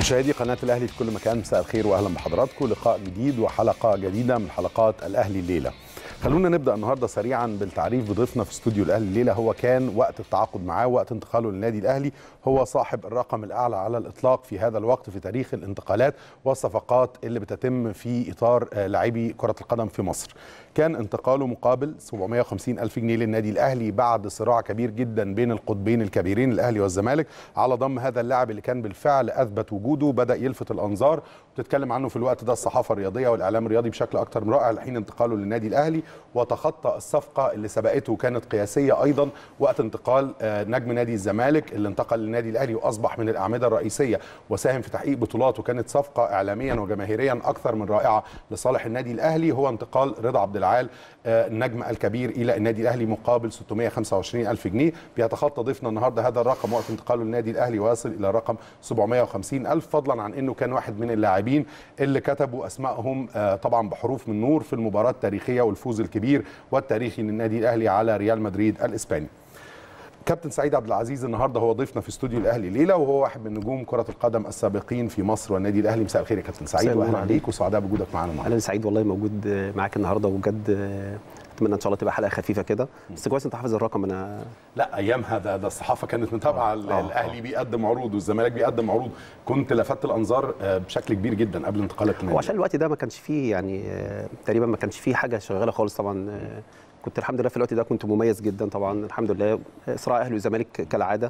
مشاهدي قناة الأهلي في كل مكان مساء الخير وأهلا بحضراتكم لقاء جديد وحلقة جديدة من حلقات الأهلي الليلة خلونا نبدأ النهاردة سريعا بالتعريف بضيفنا في استوديو الأهلي الليلة هو كان وقت التعاقد معاه وقت انتقاله للنادي الأهلي هو صاحب الرقم الأعلى على الإطلاق في هذا الوقت في تاريخ الانتقالات والصفقات اللي بتتم في إطار لاعبي كرة القدم في مصر كان انتقاله مقابل 750 ألف جنيه للنادي الأهلي بعد صراع كبير جدا بين القطبين الكبيرين الأهلي والزمالك على ضم هذا اللاعب اللي كان بالفعل أثبت وجوده بدأ يلفت الأنظار وتتكلم عنه في الوقت ده الصحافة الرياضية والإعلام الرياضي بشكل أكثر من رائع لحين انتقاله للنادي الأهلي وتخطى الصفقة اللي سبقته كانت قياسية أيضا وقت انتقال نجم نادي الزمالك اللي انتقل للنادي الأهلي وأصبح من الأعمدة الرئيسية وساهم في تحقيق بطولات وكانت صفقة إعلاميا وجماهيريا أكثر من رائعة لصالح النادي الأهلي هو انتقال رضا عبد العال النجم الكبير الى النادي الاهلي مقابل 625 الف جنيه بيتخطى ضيفنا النهارده هذا الرقم وقت انتقاله للنادي الاهلي ويصل الى رقم 750 الف فضلا عن انه كان واحد من اللاعبين اللي كتبوا اسمائهم طبعا بحروف من نور في المباراه التاريخيه والفوز الكبير والتاريخي للنادي الاهلي على ريال مدريد الاسباني كابتن سعيد عبد العزيز النهارده هو ضيفنا في استوديو الاهلي ليله وهو واحد من نجوم كره القدم السابقين في مصر والنادي الاهلي مساء الخير يا كابتن سعيد واهلا بيك وسعداء بوجودك معانا النهارده اهلا سعيد والله موجود معاك النهارده وبجد اتمنى ان شاء الله تبقى حلقه خفيفه كده بس كويس انت حافظ الرقم انا لا ايامها ده, ده الصحافه كانت متابعه الاهلي بيقدم عروض والزمالك بيقدم عروض كنت لفت الانظار بشكل كبير جدا قبل انتقالك للنادي وعشان الوقت ده ما كانش فيه يعني تقريبا ما كانش فيه حاجه شغاله خالص طبعا كنت الحمد لله في الوقت ده كنت مميز جدا طبعا الحمد لله صراع اهلي والزمالك كالعاده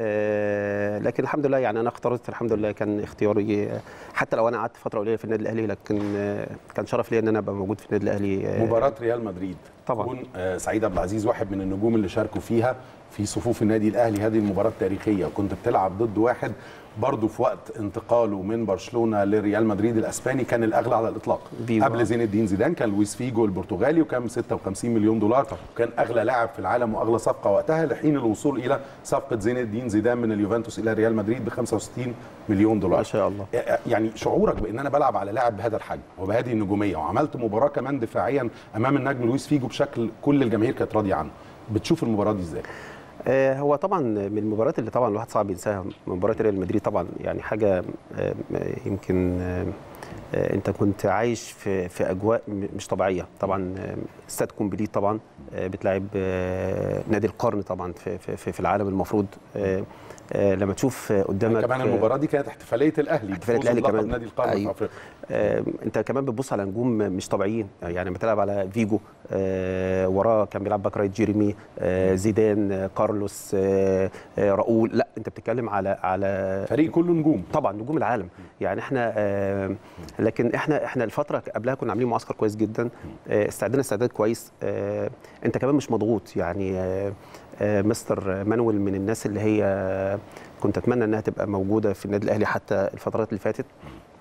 آه لكن الحمد لله يعني انا اخترت الحمد لله كان اختياري حتى لو انا قعدت فتره قليله في النادي الاهلي لكن آه كان شرف لي ان انا ابقى موجود في النادي الاهلي آه مباراه ريال مدريد طبعا تكون سعيد عبد العزيز واحد من النجوم اللي شاركوا فيها في صفوف النادي الاهلي هذه المباراه التاريخيه وكنت بتلعب ضد واحد برضه في وقت انتقاله من برشلونه لريال مدريد الاسباني كان الاغلى على الاطلاق قبل زين الدين زيدان كان لويس فيجو البرتغالي وكان 56 مليون دولار وكان اغلى لاعب في العالم واغلى صفقه وقتها لحين الوصول الى صفقه زين الدين زيدان من اليوفنتوس الى ريال مدريد ب 65 مليون دولار ما شاء الله يعني شعورك بان انا بلعب على لاعب بهذا الحجم وبهذه النجوميه وعملت مباراه كمان دفاعيا امام النجم لويس فيجو بشكل كل الجماهير كانت راضيه عنه بتشوف المباراه دي ازاي هو طبعا من المباريات اللي طبعا الواحد صعب ينساها مباراه ريال مدريد طبعا يعني حاجه يمكن انت كنت عايش في في اجواء مش طبيعيه طبعا استاد كومبليت طبعا بتلعب نادي القرن طبعا في في, في العالم المفروض لما تشوف قدامك كمان المباراه دي كانت احتفاليه الاهلي احتفاليه الاهلي كمان نادي القرن أيوه. في افريقيا انت كمان بتبص على نجوم مش طبيعيين يعني لما تلعب على فيجو آه وراه كان بيلعب باك رايت جيريمي آه زيدان آه كارلوس آه راؤول لا انت بتتكلم على على فريق كله نجوم طبعا نجوم العالم يعني احنا آه لكن احنا احنا الفتره قبلها كنا عاملين معسكر كويس جدا آه استعدنا استعداد كويس آه انت كمان مش مضغوط يعني آه مستر مانويل من الناس اللي هي كنت اتمنى انها تبقى موجوده في النادي الاهلي حتى الفترات اللي فاتت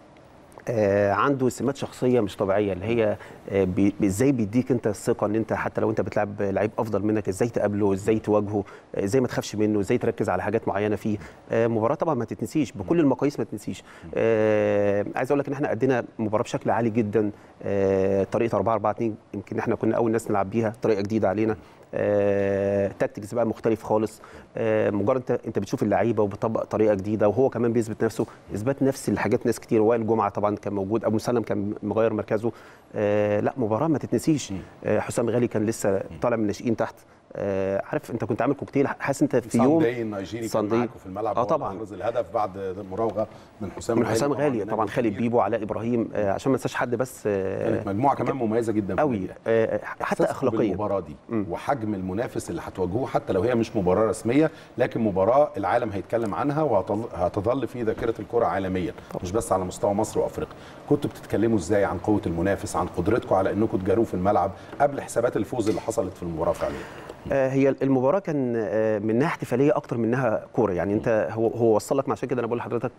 عنده سمات شخصيه مش طبيعيه اللي هي ازاي بيديك انت الثقه ان انت حتى لو انت بتلعب لعيب افضل منك ازاي تقابله ازاي تواجهه ازاي ما تخافش منه ازاي تركز على حاجات معينه فيه مباراه طبعا ما تتنسيش بكل المقاييس ما تتنسيش عايز اقول لك ان احنا ادينا مباراه بشكل عالي جدا طريقه 4 4 2 يمكن احنا كنا اول ناس نلعب بيها طريقه جديده علينا آه، تاكتكس بقى مختلف خالص آه، مجرد انت انت بتشوف اللعيبه وبتطبق طريقه جديده وهو كمان بيثبت نفسه اثبات نفس الحاجات ناس كتير وائل جمعه طبعا كان موجود ابو مسلم كان مغير مركزه آه، لا مباراه ما تتنسيش حسام غالي كان لسه طالع من الناشئين تحت آه عارف انت كنت عامل كوكتيل حاسس انت في يوم صندي النيجيري كان معاكم في الملعب اه طبعا احرز الهدف بعد مراوغه من حسام من حسام غالي طبعا خالد بيبو علاء ابراهيم آه عشان ما ننساش حد بس آه كانت مجموعه كمان مميزه جدا قوي آه حتى اخلاقيا المباراه دي م. وحجم المنافس اللي هتواجهوه حتى لو هي مش مباراه رسميه لكن مباراه العالم هيتكلم عنها وهتظل في ذاكره الكره عالميا طبعا. مش بس على مستوى مصر وافريقيا كنتوا بتتكلموا ازاي عن قوه المنافس عن قدرتكم على انكم تجاروه في الملعب قبل حسابات الفوز اللي حصلت في المباراه فعليا هي المباراه كان منها احتفاليه اكتر منها كوره يعني انت هو هو وصل لك عشان كده انا بقول لحضرتك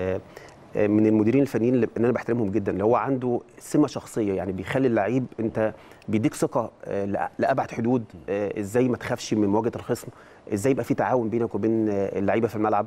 من المديرين الفنيين اللي انا بحترمهم جدا اللي هو عنده سمه شخصيه يعني بيخلي اللعيب انت بيديك ثقه لابعد حدود ازاي ما تخافش من مواجهه الخصم ازاي يبقى في تعاون بينك وبين اللعيبه في الملعب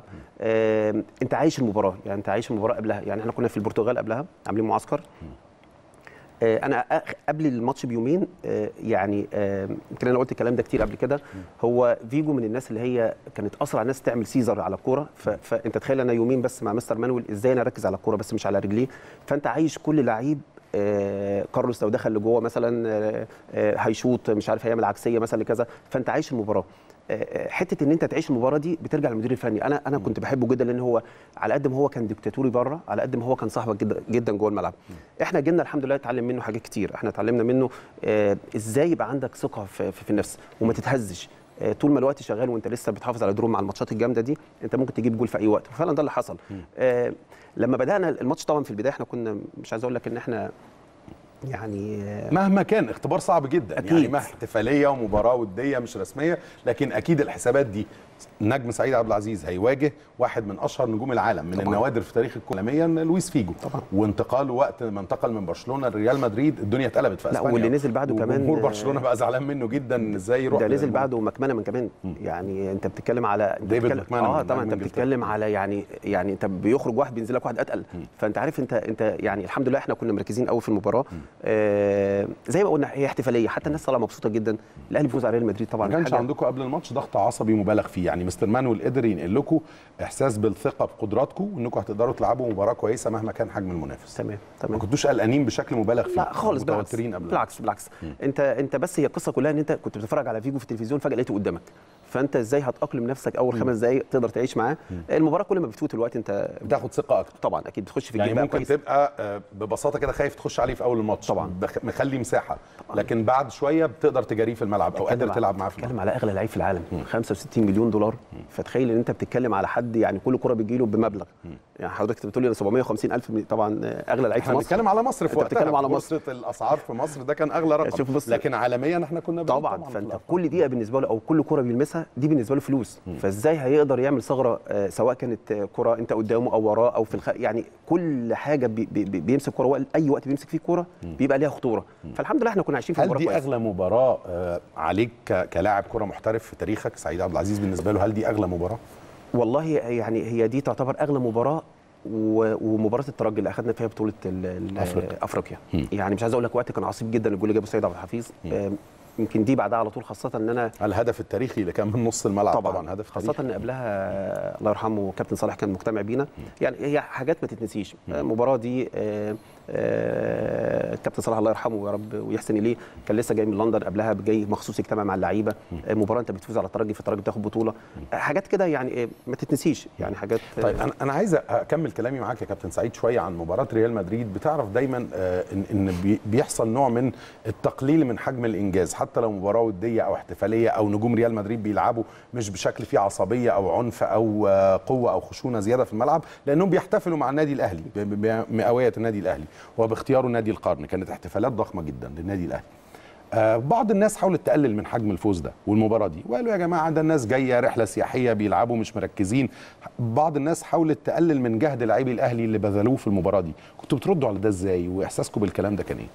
انت عايش المباراه يعني انت عايش المباراه قبلها يعني احنا كنا في البرتغال قبلها عاملين معسكر آه، انا أخ- قبل الماتش بيومين آه، يعني آه، يمكن انا قلت الكلام ده كتير قبل كده هو فيجو من الناس اللي هي كانت اسرع ناس تعمل سيزر على الكوره ف- فانت تخيل انا يومين بس مع مستر مانويل ازاي انا اركز على الكوره بس مش على رجليه فانت عايش كل لعيب آه، كارلوس لو دخل لجوه مثلا آه، آه، هيشوط مش عارف هيعمل عكسيه مثلا لكذا فانت عايش المباراه آه، آه، حته ان انت تعيش المباراه دي بترجع للمدير الفني انا انا كنت بحبه جدا لان هو على قد ما هو كان ديكتاتوري بره على قد ما هو كان صاحبك جدا جدا جوه الملعب احنا جينا الحمد لله اتعلم منه حاجات كتير احنا اتعلمنا منه آه، ازاي يبقى عندك ثقه في, في, في النفس وما تتهزش آه، طول ما الوقت شغال وانت لسه بتحافظ على دروم مع الماتشات الجامده دي انت ممكن تجيب جول في اي وقت وفعلا ده اللي حصل آه، لما بدانا الماتش طبعا في البدايه احنا كنا مش عايز اقول لك ان احنا يعني آه، مهما كان اختبار صعب جدا أكيد. يعني ما احتفاليه ومباراه وديه مش رسميه لكن اكيد الحسابات دي نجم سعيد عبد العزيز هيواجه واحد من اشهر نجوم العالم من طبعاً. النوادر في تاريخ الكره العالميه لويس فيجو طبعاً. وانتقاله وقت ما انتقل من برشلونه لريال مدريد الدنيا اتقلبت في لا، اسبانيا واللي نزل بعده كمان، جمهور آه، برشلونه بقى زعلان منه جدا ازاي يروح ده نزل لل- بعده مكمنه من كمان يعني انت بتتكلم على انت ديفيد بتتكلم مكمنة اه من طبعا نجم انت إنجلترا. بتتكلم على يعني يعني انت بيخرج واحد بينزل لك واحد اتقل فانت عارف انت انت يعني الحمد لله احنا كنا مركزين قوي في المباراه آه زي ما قلنا هي احتفاليه حتى الناس طالعه مبسوطه جدا الاهلي بيفوز على ريال مدريد طبعا ما كانش حاجة- عندكم قبل الماتش ضغط عصبي مبالغ فيه يعني مستر مانويل قدر ينقل لكم احساس بالثقه بقدراتكم وانكم هتقدروا تلعبوا مباراه كويسه مهما كان حجم المنافس تمام ما تمام كنتوش قلقانين بشكل مبالغ فيه لا خالص بالعكس متوترين قبل بالعكس بالعكس انت انت بس هي القصه كلها ان انت كنت بتتفرج على فيجو في التلفزيون فجاه لقيته قدامك فانت ازاي هتاقلم نفسك اول خمس دقائق تقدر تعيش معاه المباراه كل ما بتفوت الوقت انت بتاخد ثقه اكتر طبعا اكيد بتخش في يعني الجيم بقى ممكن كويس. تبقى آه، ببساطه كده خايف تخش عليه في اول الماتش طبعاً. بخ- مخلي مساحه لكن بعد شويه بتقدر تجاريه في الملعب او قادر بتتكلم تلعب على- معاه في الملعب بتتكلم على اغلى لعيب في العالم 65 مليون دولار فتخيل ان انت بتتكلم على حد يعني كل كره بتجي له بمبلغ يعني حضرتك بتقول لي أنا 750 الف طبعا اغلى لعيب في احنا مصر بنتكلم على مصر في أنت وقتها بتتكلم على في مصر. بورصة الاسعار في مصر ده كان اغلى رقم شوف بص- لكن عالميا احنا كنا بعيد طبعا في فانت الأرقام. كل دقيقه بالنسبه له او كل كره بيلمسها دي بالنسبه له فلوس فازاي هيقدر يعمل ثغره آه، سواء كانت آه، كره انت قدامه او وراه او في الخ... يعني كل حاجه بي بي بي- بيمسك كره وقت- اي وقت بيمسك فيه كوره بيبقى ليها خطوره فالحمد لله احنا كنا عايشين في هل مباراه دي كويسه اغلى مباراه آه، عليك ك- كلاعب كره محترف في تاريخك سعيد عبد العزيز بالنسبه له هل دي اغلى مباراه والله يعني هي دي تعتبر اغلى مباراه و- ومباراه الترجي اللي اخذنا فيها بطوله ال- ال- أفريقيا. افريقيا مم. يعني مش عايز اقول لك وقت كان عصيب جدا الجول اللي جابه سيد عبد الحفيظ آم، يمكن دي بعدها على طول خاصه ان انا الهدف التاريخي اللي كان من نص الملعب طبعا, طبعا, طبعا هدف خاصه تاريخي ان قبلها الله يرحمه كابتن صالح كان مجتمع بينا يعني هي حاجات ما تتنسيش المباراه دي آه، آه، كابتن صلاح الله يرحمه يا رب ويحسن اليه كان لسه جاي من لندن قبلها جاي مخصوص يجتمع مع اللعيبه آه، مباراه انت بتفوز على الترجي فالترجي بتاخد بطوله آه، حاجات كده يعني آه، ما تتنسيش يعني حاجات آه، طيب انا انا عايز اكمل كلامي معاك يا كابتن سعيد شويه عن مباراه ريال مدريد بتعرف دايما آه، ان ان بي- بيحصل نوع من التقليل من حجم الانجاز حتى لو مباراه وديه او احتفاليه او نجوم ريال مدريد بيلعبوا مش بشكل فيه عصبيه او عنف او آه، قوه او خشونه زياده في الملعب لانهم بيحتفلوا مع النادي الاهلي ب- ب- بمئويه النادي الاهلي وباختياره نادي القرن كانت احتفالات ضخمه جدا للنادي الاهلي آه، بعض الناس حاولت تقلل من حجم الفوز ده والمباراه دي وقالوا يا جماعه ده الناس جايه رحله سياحيه بيلعبوا مش مركزين بعض الناس حاولت تقلل من جهد لاعبي الاهلي اللي بذلوه في المباراه دي كنتوا بتردوا على ده ازاي واحساسكم بالكلام ده كان ايه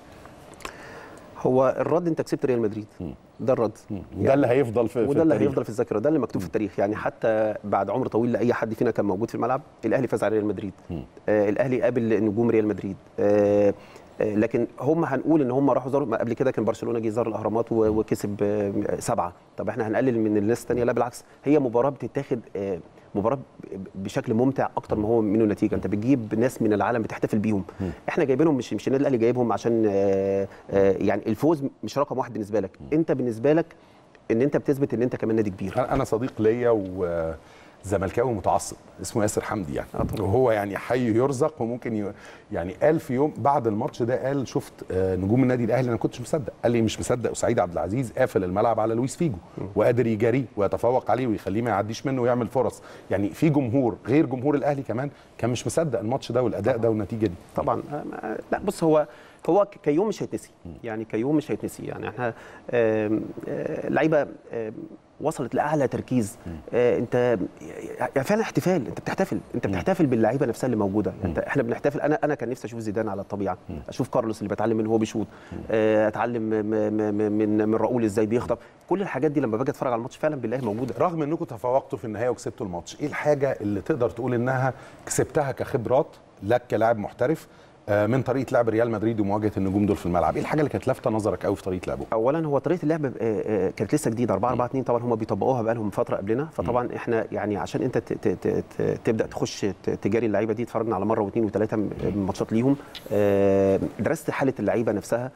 هو الرد انت كسبت ريال مدريد ده الرد وده اللي هيفضل في في وده اللي التاريخ. هيفضل في الذاكره ده اللي مكتوب في التاريخ يعني حتى بعد عمر طويل لاي حد فينا كان موجود في الملعب الاهلي فاز على ريال مدريد آه الاهلي قابل نجوم ريال مدريد آه آه، لكن هم هنقول ان هم راحوا زاروا ما قبل كده كان برشلونه جه زار الاهرامات و- وكسب آه، سبعه طب احنا هنقلل من الناس الثانيه لا بالعكس هي مباراه بتتاخد آه، مباراه ب- بشكل ممتع اكتر ما هو منه نتيجه انت بتجيب ناس من العالم بتحتفل بيهم احنا جايبينهم مش مش النادي الاهلي جايبهم عشان آه، آه، يعني الفوز مش رقم واحد بالنسبه لك انت بالنسبه لك ان انت بتثبت ان انت كمان نادي كبير انا أنا صديق ليا وزملكاوي متعصب اسمه ياسر حمدي يعني آه طبعاً. وهو يعني حي يرزق وممكن ي... يعني قال في يوم بعد الماتش ده قال شفت آه، نجوم النادي الاهلي انا ما كنتش مصدق قال لي مش مصدق وسعيد عبد العزيز قافل الملعب على لويس فيجو وقادر يجاريه ويتفوق عليه ويخليه ما يعديش منه ويعمل فرص يعني في جمهور غير جمهور الاهلي كمان كان مش مصدق الماتش ده والاداء ده والنتيجه دي طبعا آه، ما- لا بص هو هو ك- كيوم مش هيتنسي يعني كيوم مش هيتنسي يعني احنا آم، آه، لعيبه آم، وصلت لاعلى تركيز آه، انت يعني فعلا احتفال انت بتحتفل انت بتحتفل باللعيبه نفسها اللي موجوده يعني انت احنا بنحتفل انا انا كان نفسي اشوف زيدان على الطبيعه اشوف كارلوس اللي بتعلم منه وهو بيشوط آه، اتعلم م- م- م- من من راؤول ازاي بيخطف كل الحاجات دي لما باجي اتفرج على الماتش فعلا بالله موجوده رغم انكم تفوقتوا في النهايه وكسبتوا الماتش ايه الحاجه اللي تقدر تقول انها كسبتها كخبرات لك كلاعب محترف آه، من طريقه لعب ريال مدريد ومواجهه النجوم دول في الملعب ايه الحاجه اللي كانت لافته نظرك قوي في طريقه لعبه اولا هو طريقه اللعب آه، آه، كانت لسه جديده 4 4 2 طبعا هم بيطبقوها بقالهم فتره قبلنا فطبعا احنا يعني عشان انت ت- ت- ت- ت- تبدا تخش ت- تجاري اللعيبه دي اتفرجنا على مره واثنين وثلاثه من ماتشات ليهم آه، درست حاله اللعيبه نفسها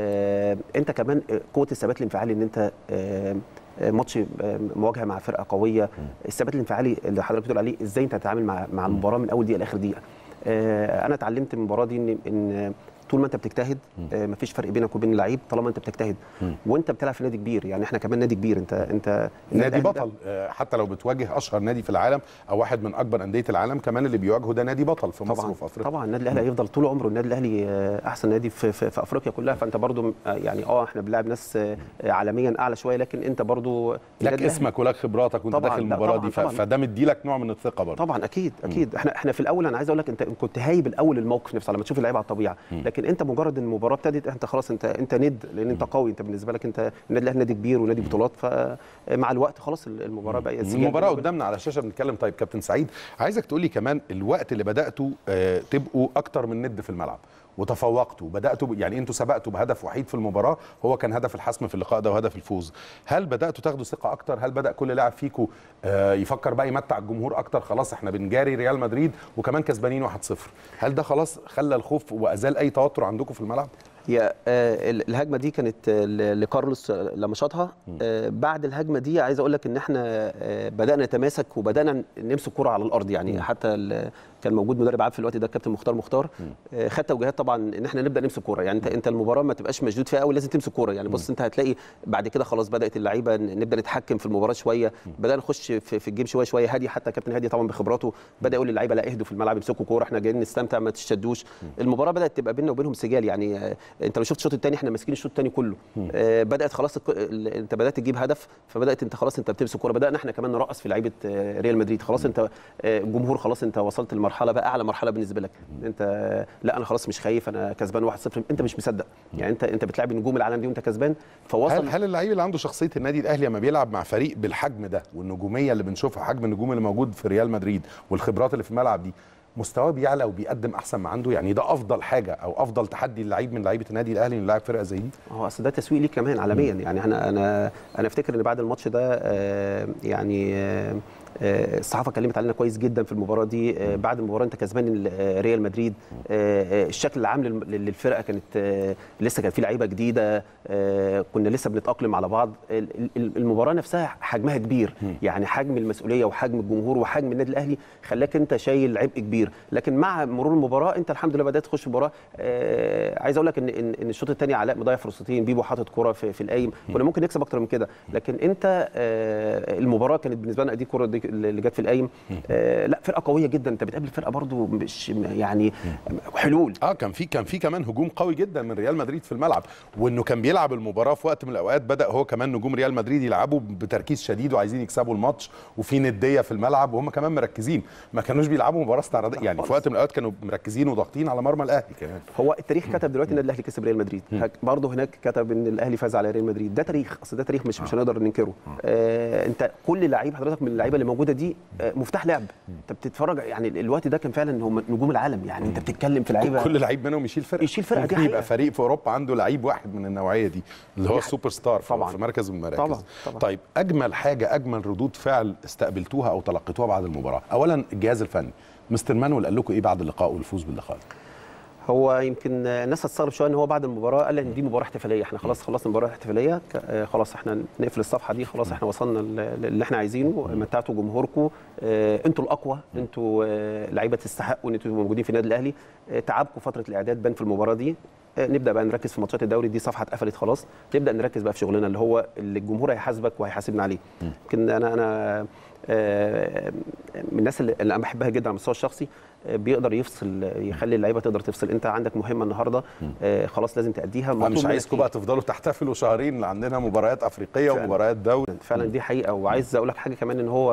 آه، انت كمان آه، قوه الثبات الانفعالي ان انت آه، آه، ماتش آه، مواجهه مع فرقه قويه الثبات الانفعالي اللي حضرتك بتقول عليه ازاي انت تتعامل مع مع المباراه من اول دقيقه لاخر دقيقه آه، انا اتعلمت من المباراه دي ان ان طول ما انت بتجتهد آه، مفيش فرق بينك وبين اللعيب طالما انت بتجتهد وانت بتلعب في نادي كبير يعني احنا كمان نادي كبير انت انت نادي الأهلي ده- بطل آه، حتى لو بتواجه اشهر نادي في العالم او واحد من اكبر انديه العالم كمان اللي بيواجهه ده نادي بطل في مصر طبعا وفي افريقيا طبعا النادي الاهلي هيفضل طول عمره النادي الاهلي آه، احسن نادي في, في, في افريقيا كلها فانت برضو آه، يعني اه احنا بنلعب ناس آه، عالميا اعلى شويه لكن انت برضو لك النادي الأهلي- اسمك ولك خبراتك وانت طبعاً، داخل لا، المباراه طبعاً، دي ف- طبعاً. فده مديلك نوع من الثقه برضه طبعا اكيد اكيد احنا احنا في الاول انا عايز اقول لك انت كنت هايب الاول الموقف نفسه لما تشوف اللعيبه على الطبيعه لكن انت مجرد ان المباراه ابتدت انت خلاص انت انت ند لان انت قوي انت بالنسبه لك انت النادي الاهلي نادي كبير ونادي بطولات فمع الوقت خلاص المباراه بقى المباراه قدامنا على الشاشه بنتكلم طيب كابتن سعيد عايزك تقول لي كمان الوقت اللي بداتوا آه، تبقوا اكتر من ند في الملعب وتفوقتوا بداتوا ب- يعني انتوا سبقتوا بهدف وحيد في المباراه هو كان هدف الحسم في اللقاء ده وهدف الفوز هل بداتوا تاخدوا ثقه اكتر هل بدا كل لاعب فيكم آه، يفكر بقى يمتع الجمهور اكتر خلاص احنا بنجاري ريال مدريد وكمان كسبانين 1-0 هل ده خلاص خلى الخوف وازال اي توتر عندكم في الملعب هي آه، ال- الهجمه دي كانت آه، ل- لكارلوس آه، لما شاطها آه، بعد الهجمه دي عايز اقول لك ان احنا آه، بدانا نتماسك وبدانا نمسك كره على الارض يعني حتى ال- كان موجود مدرب عام في الوقت ده الكابتن مختار مختار آه، خد توجيهات طبعا ان احنا نبدا نمسك كوره يعني انت انت المباراه ما تبقاش مشدود فيها قوي لازم تمسك كوره يعني بص انت هتلاقي بعد كده خلاص بدات اللعيبه ن- نبدا نتحكم في المباراه شويه بدانا نخش في, في الجيم شويه شويه هادي حتى كابتن هادي طبعا بخبراته بدا يقول للعيبه لا اهدوا في الملعب امسكوا كوره احنا جايين نستمتع ما تشدوش المباراه بدات تبقى بيننا وبينهم سجال يعني آه، انت لو شفت الشوط الثاني احنا ماسكين الشوط الثاني كله آه، بدات خلاص الك- ال- انت بدات تجيب هدف فبدات انت خلاص انت بتمسك كوره بدانا احنا كمان نرقص في لعيبه آه، ريال مدريد خلاص انت آه، الجمهور خلاص انت وصلت لمرحله بقى اعلى مرحله بالنسبه لك انت آه، لا انا خلاص مش خايف انا كسبان 1-0 انت مش مصدق يعني انت انت بتلعب نجوم العالم دي وانت كسبان فوصل هل هل اللعيب اللي عنده شخصيه النادي الاهلي لما بيلعب مع فريق بالحجم ده والنجوميه اللي بنشوفها حجم النجوم اللي موجود في ريال مدريد والخبرات اللي في الملعب دي مستواه بيعلى وبيقدم احسن ما عنده يعني ده افضل حاجه او افضل تحدي اللعيب من لعيبه النادي الاهلي انه يلاعب فرقه زي دي هو اصل ده تسويق ليك كمان عالميا يعني انا انا انا افتكر ان بعد الماتش ده آه، يعني آه، آه، الصحافه اتكلمت علينا كويس جدا في المباراه دي آه، بعد المباراه انت كسبان ال- آه، ريال مدريد آه، آه، الشكل العام للم- للفرقه كانت آه، لسه كان في لعيبه جديده آه، كنا لسه بنتاقلم على بعض ال- ال- المباراه نفسها حجمها كبير يعني حجم المسؤوليه وحجم الجمهور وحجم النادي الاهلي خلاك انت شايل عبء كبير لكن مع مرور المباراه انت الحمد لله بدات تخش المباراه آه، عايز اقول لك ان ان إن الشوط الثاني علاء مضيع فرصتين بيبو حاطط كره في, في القايم كنا ممكن نكسب اكتر من كده لكن انت آه، المباراه كانت بالنسبه لنا دي الكره دي اللي جت في القايم آه، لا فرقه قويه جدا انت بتقابل فرقه برضو مش يعني حلول اه كان في كان في كمان هجوم قوي جدا من ريال مدريد في الملعب وانه كان بيلعب المباراه في وقت من الاوقات بدا هو كمان نجوم ريال مدريد يلعبوا بتركيز شديد وعايزين يكسبوا الماتش وفي نديه في الملعب وهم كمان مركزين ما كانوش بيلعبوا مباراه استعراضيه يعني في وقت من الاوقات كانوا مركزين وضاغطين على مرمى الاهلي كمان هو التاريخ كتب دلوقتي ان الاهلي كسب ريال مدريد برضه هناك كتب ان الاهلي فاز على ريال مدريد ده تاريخ اصل ده تاريخ مش مش هنقدر ننكره آه انت كل لعيب حضرتك من اللعيبه اللي موجوده دي آه مفتاح لعب انت بتتفرج يعني الوقت ده كان فعلا هم نجوم العالم يعني انت بتتكلم في لعيبه كل لعيب منهم يشيل فرقه يشيل فرقة، دي ممكن يبقى حقيقة. فريق في اوروبا عنده لعيب واحد من النوعيه دي اللي هو دي السوبر ستار في- طبعاً. في مركز من المراكز طبعاً، طبعاً. طيب اجمل حاجه اجمل ردود فعل استقبلتوها او تلقيتوها بعد المباراه اولا الجهاز الفني مستر مانويل قال لكم ايه بعد اللقاء والفوز باللقاء هو يمكن الناس هتستغرب شويه ان هو بعد المباراه قال ان دي مباراه احتفاليه احنا خلاص خلصنا المباراه الاحتفاليه ك- آه، خلاص احنا نقفل الصفحه دي خلاص احنا وصلنا ل- اللي احنا عايزينه متعتوا جمهوركم آه، انتوا الاقوى انتوا آه، لعيبه تستحقوا ان انتوا تبقوا موجودين في النادي الاهلي آه، تعبكم فتره الاعداد بان في المباراه دي آه، نبدا بقى نركز في ماتشات الدوري دي صفحه اتقفلت خلاص نبدا نركز بقى في شغلنا اللي هو اللي الجمهور هيحاسبك وهيحاسبنا عليه يمكن انا انا آه، من الناس اللي اللي انا بحبها جدا على المستوى الشخصي آه، بيقدر يفصل يخلي اللعيبه تقدر تفصل انت عندك مهمه النهارده آه، خلاص لازم تاديها انا مطلوب مش منك عايزكم إيه؟ بقى تفضلوا تحتفلوا شهرين عندنا مباريات افريقيه فعلاً. ومباريات دوري فعلا دي حقيقه وعايز اقول لك حاجه كمان ان هو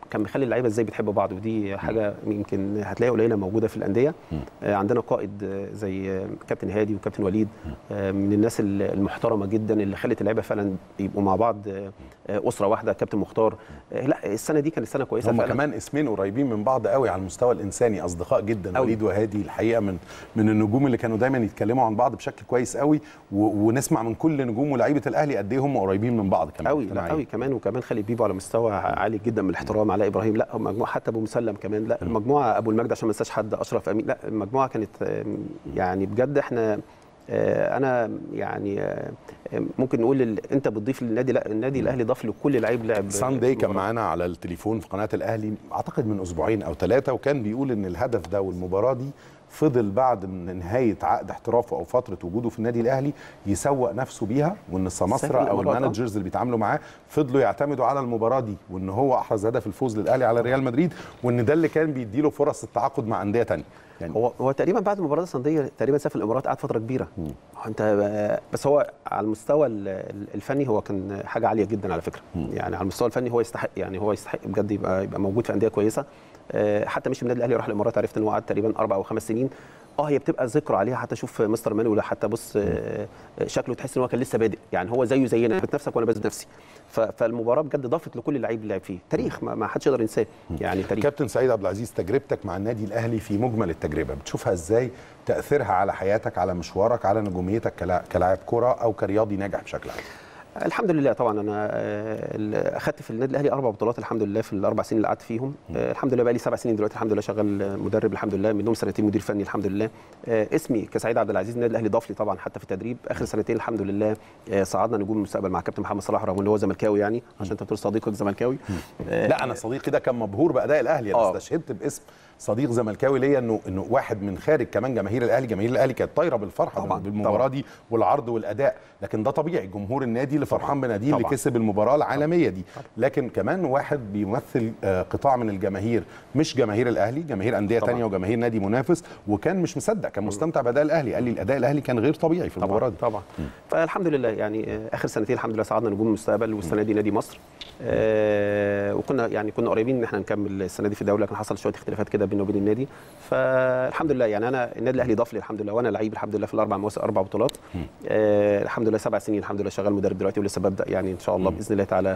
كان مخلي اللعيبه ازاي بتحب بعض ودي حاجه يمكن هتلاقيها قليله موجوده في الانديه آه، عندنا قائد آه، زي آه، كابتن هادي وكابتن وليد آه، من الناس ال- المحترمه جدا اللي خلت اللعيبه فعلا يبقوا مع بعض آه، آه، اسره واحده كابتن مختار آه، لا السنه دي كانت سنه كويسه هم فعلا كمان اسمين قريبين من بعض قوي على المستوى الانساني اصدقاء جدا أوي. وليد وهادي الحقيقه من من النجوم اللي كانوا دايما يتكلموا عن بعض بشكل كويس قوي و... ونسمع من كل نجوم ولاعيبه الاهلي قد ايه هم قريبين من بعض كمان قوي لا اجتماعياً. قوي كمان وكمان خالد بيبو على مستوى عالي جدا من الاحترام علاء ابراهيم لا هم مجموعه حتى ابو مسلم كمان لا المجموعه ابو المجد عشان ما انساش حد اشرف امين لا المجموعه كانت آم، يعني بجد احنا آه، انا يعني آه، ممكن نقول ال- انت بتضيف للنادي لا النادي الاهلي ضاف لكل لعيب لعب ساندي كان مباراة. معانا على التليفون في قناه الاهلي اعتقد من اسبوعين او ثلاثه وكان بيقول ان الهدف ده والمباراه دي فضل بعد من نهايه عقد احترافه او فتره وجوده في النادي الاهلي يسوق نفسه بيها وان السماسره سافر او الإمارات، آه. المانجرز اللي بيتعاملوا معاه فضلوا يعتمدوا على المباراه دي وان هو احرز هدف الفوز للاهلي على ريال مدريد وان ده اللي كان بيديله فرص التعاقد مع انديه ثانيه يعني هو هو تقريبا بعد المباراه الصنديه تقريبا سافر الامارات قعد فتره كبيره هو انت آه، بس هو على المستوى ال- ال- الفني هو كان حاجه عاليه جدا على فكره يعني على المستوى الفني هو يستحق يعني هو يستحق بجد يبقى يبقى موجود في انديه كويسه آه، حتى مش من النادي الاهلي راح الامارات عرفت ان هو قعد تقريبا اربع او خمس سنين اه هي بتبقى ذكرى عليها حتى شوف مستر مانويل حتى بص آه، شكله تحس ان هو كان لسه بادئ يعني هو زيه زينا بثبت نفسك وانا بثبت نفسي ف- فالمباراه بجد ضافت لكل لعيب لعب فيه تاريخ ما ما حدش يقدر ينساه يعني تاريخ كابتن سعيد عبد العزيز تجربتك مع النادي الاهلي في مجمل التجربه بتشوفها ازاي تاثيرها على حياتك على مشوارك على نجوميتك كلا- كلاعب كره او كرياضي ناجح بشكل عام الحمد لله طبعا انا آه، ال- اخدت في النادي الاهلي اربع بطولات الحمد لله في الاربع سنين اللي قعدت فيهم آه، الحمد لله بقى لي سبع سنين دلوقتي الحمد لله شغال مدرب الحمد لله منهم سنتين مدير فني الحمد لله آه، اسمي كسعيد عبد العزيز النادي الاهلي ضاف لي طبعا حتى في التدريب اخر سنتين الحمد لله آه، صعدنا نجوم المستقبل مع كابتن محمد صلاح رغم ان هو زملكاوي يعني عشان انت بتقول صديقك زملكاوي آه، لا انا صديقي ده كان مبهور باداء الاهلي انا آه. استشهدت باسم صديق زملكاوي ليا انه انه واحد من خارج كمان جماهير الاهلي جماهير الاهلي كانت طايره بالفرحه طبعاً، بالمباراه طبعاً. دي والعرض والاداء لكن ده طبيعي جمهور النادي اللي فرحان بناديه اللي طبعاً. كسب المباراه العالميه دي لكن كمان واحد بيمثل آه، قطاع من الجماهير مش جماهير الاهلي جماهير انديه طبعاً. تانية وجماهير نادي منافس وكان مش مصدق كان مستمتع باداء الاهلي قال لي الاداء الاهلي كان غير طبيعي في المباراه طبعا دي طبعا فالحمد لله يعني آه، اخر سنتين الحمد لله صعدنا نجوم المستقبل والسنه دي نادي مصر آه، وكنا يعني كنا قريبين ان احنا نكمل السنه دي في الدوري لكن حصل شويه اختلافات كده بينه وبين النادي فالحمد لله يعني انا النادي الاهلي ضاف لي الحمد لله وانا لعيب الحمد لله في الاربع مواسم اربع بطولات آه الحمد لله سبع سنين الحمد لله شغال مدرب دلوقتي ولسه ببدا يعني ان شاء الله باذن الله تعالى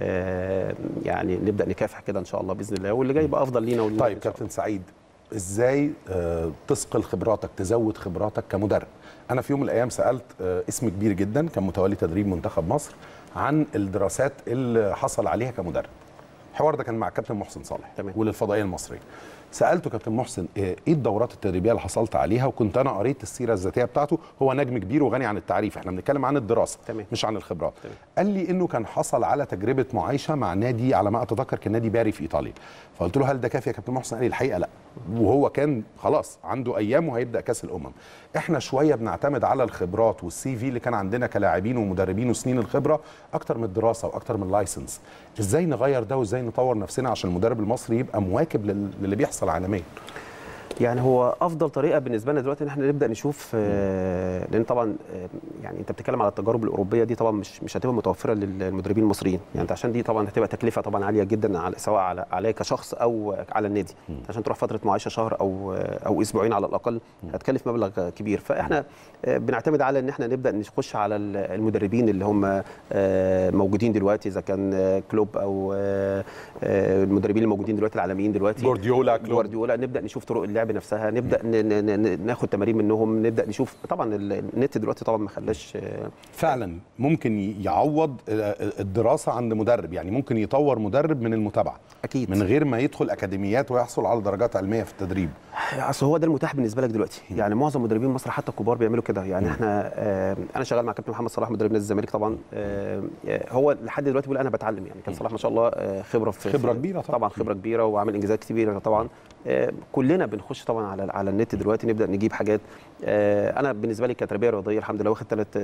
آه يعني نبدا نكافح كده ان شاء الله باذن الله واللي جاي يبقى افضل لينا وللنادي طيب إن شاء الله. كابتن سعيد ازاي آه، تثقل خبراتك تزود خبراتك كمدرب انا في يوم من الايام سالت آه، اسم كبير جدا كان متولي تدريب منتخب مصر عن الدراسات اللي حصل عليها كمدرب الحوار ده كان مع كابتن محسن صالح تمام. وللفضائيه المصريه سالته كابتن محسن آه، ايه الدورات التدريبيه اللي حصلت عليها وكنت انا قريت السيره الذاتيه بتاعته هو نجم كبير وغني عن التعريف احنا بنتكلم عن الدراسه تمام. مش عن الخبرات تمام. قال لي انه كان حصل على تجربه معايشه مع نادي على ما اتذكر كان نادي باري في ايطاليا فقلت له هل ده كافي يا كابتن محسن قال لي الحقيقه لا وهو كان خلاص عنده ايام وهيبدا كاس الامم احنا شويه بنعتمد على الخبرات والسي في اللي كان عندنا كلاعبين ومدربين وسنين الخبره اكتر من الدراسه واكتر من اللايسنس ازاي نغير ده وازاي نطور نفسنا عشان المدرب المصري يبقى مواكب لل- للي بيحصل عالميا يعني هو افضل طريقه بالنسبه لنا دلوقتي ان احنا نبدا نشوف آه، لان طبعا آه، يعني انت بتتكلم على التجارب الاوروبيه دي طبعا مش مش هتبقى متوفره للمدربين المصريين يعني انت عشان دي طبعا هتبقى تكلفه طبعا عاليه جدا على سواء على عليك كشخص او على النادي عشان تروح فتره معايشه شهر او او اسبوعين على الاقل هتكلف مبلغ كبير فاحنا آه، بنعتمد على ان احنا نبدا نخش على ال- المدربين اللي هم آه، موجودين دلوقتي اذا كان آه، كلوب او آه، آه، المدربين الموجودين دلوقتي العالميين دلوقتي جوارديولا كلوب جوارديولا نبدا نشوف طرق اللعب نفسها نبدا ن- ن- ن- ناخد تمارين منهم نبدا نشوف طبعا ال- النت دلوقتي طبعا ما خلاش آه، فعلا ممكن ي- يعوض آه، الدراسه عند مدرب يعني ممكن يطور مدرب من المتابعه اكيد من غير ما يدخل اكاديميات ويحصل على درجات علميه في التدريب اصل هو ده المتاح بالنسبه لك دلوقتي يعني معظم مدربين مصر حتى الكبار بيعملوا كده يعني احنا آه انا شغال مع كابتن محمد صلاح مدرب نادي الزمالك طبعا آه آه، هو لحد دلوقتي بيقول انا بتعلم يعني كان صلاح ما شاء الله آه خبره في خبرة في- كبيرة طبعا. طبعا خبره كبيره وعامل انجازات كبيره طبعا آه كلنا بنخش نخش طبعا على على النت دلوقتي نبدا نجيب حاجات آه، انا بالنسبه لي كتربيه رياضيه الحمد لله واخد ثلاث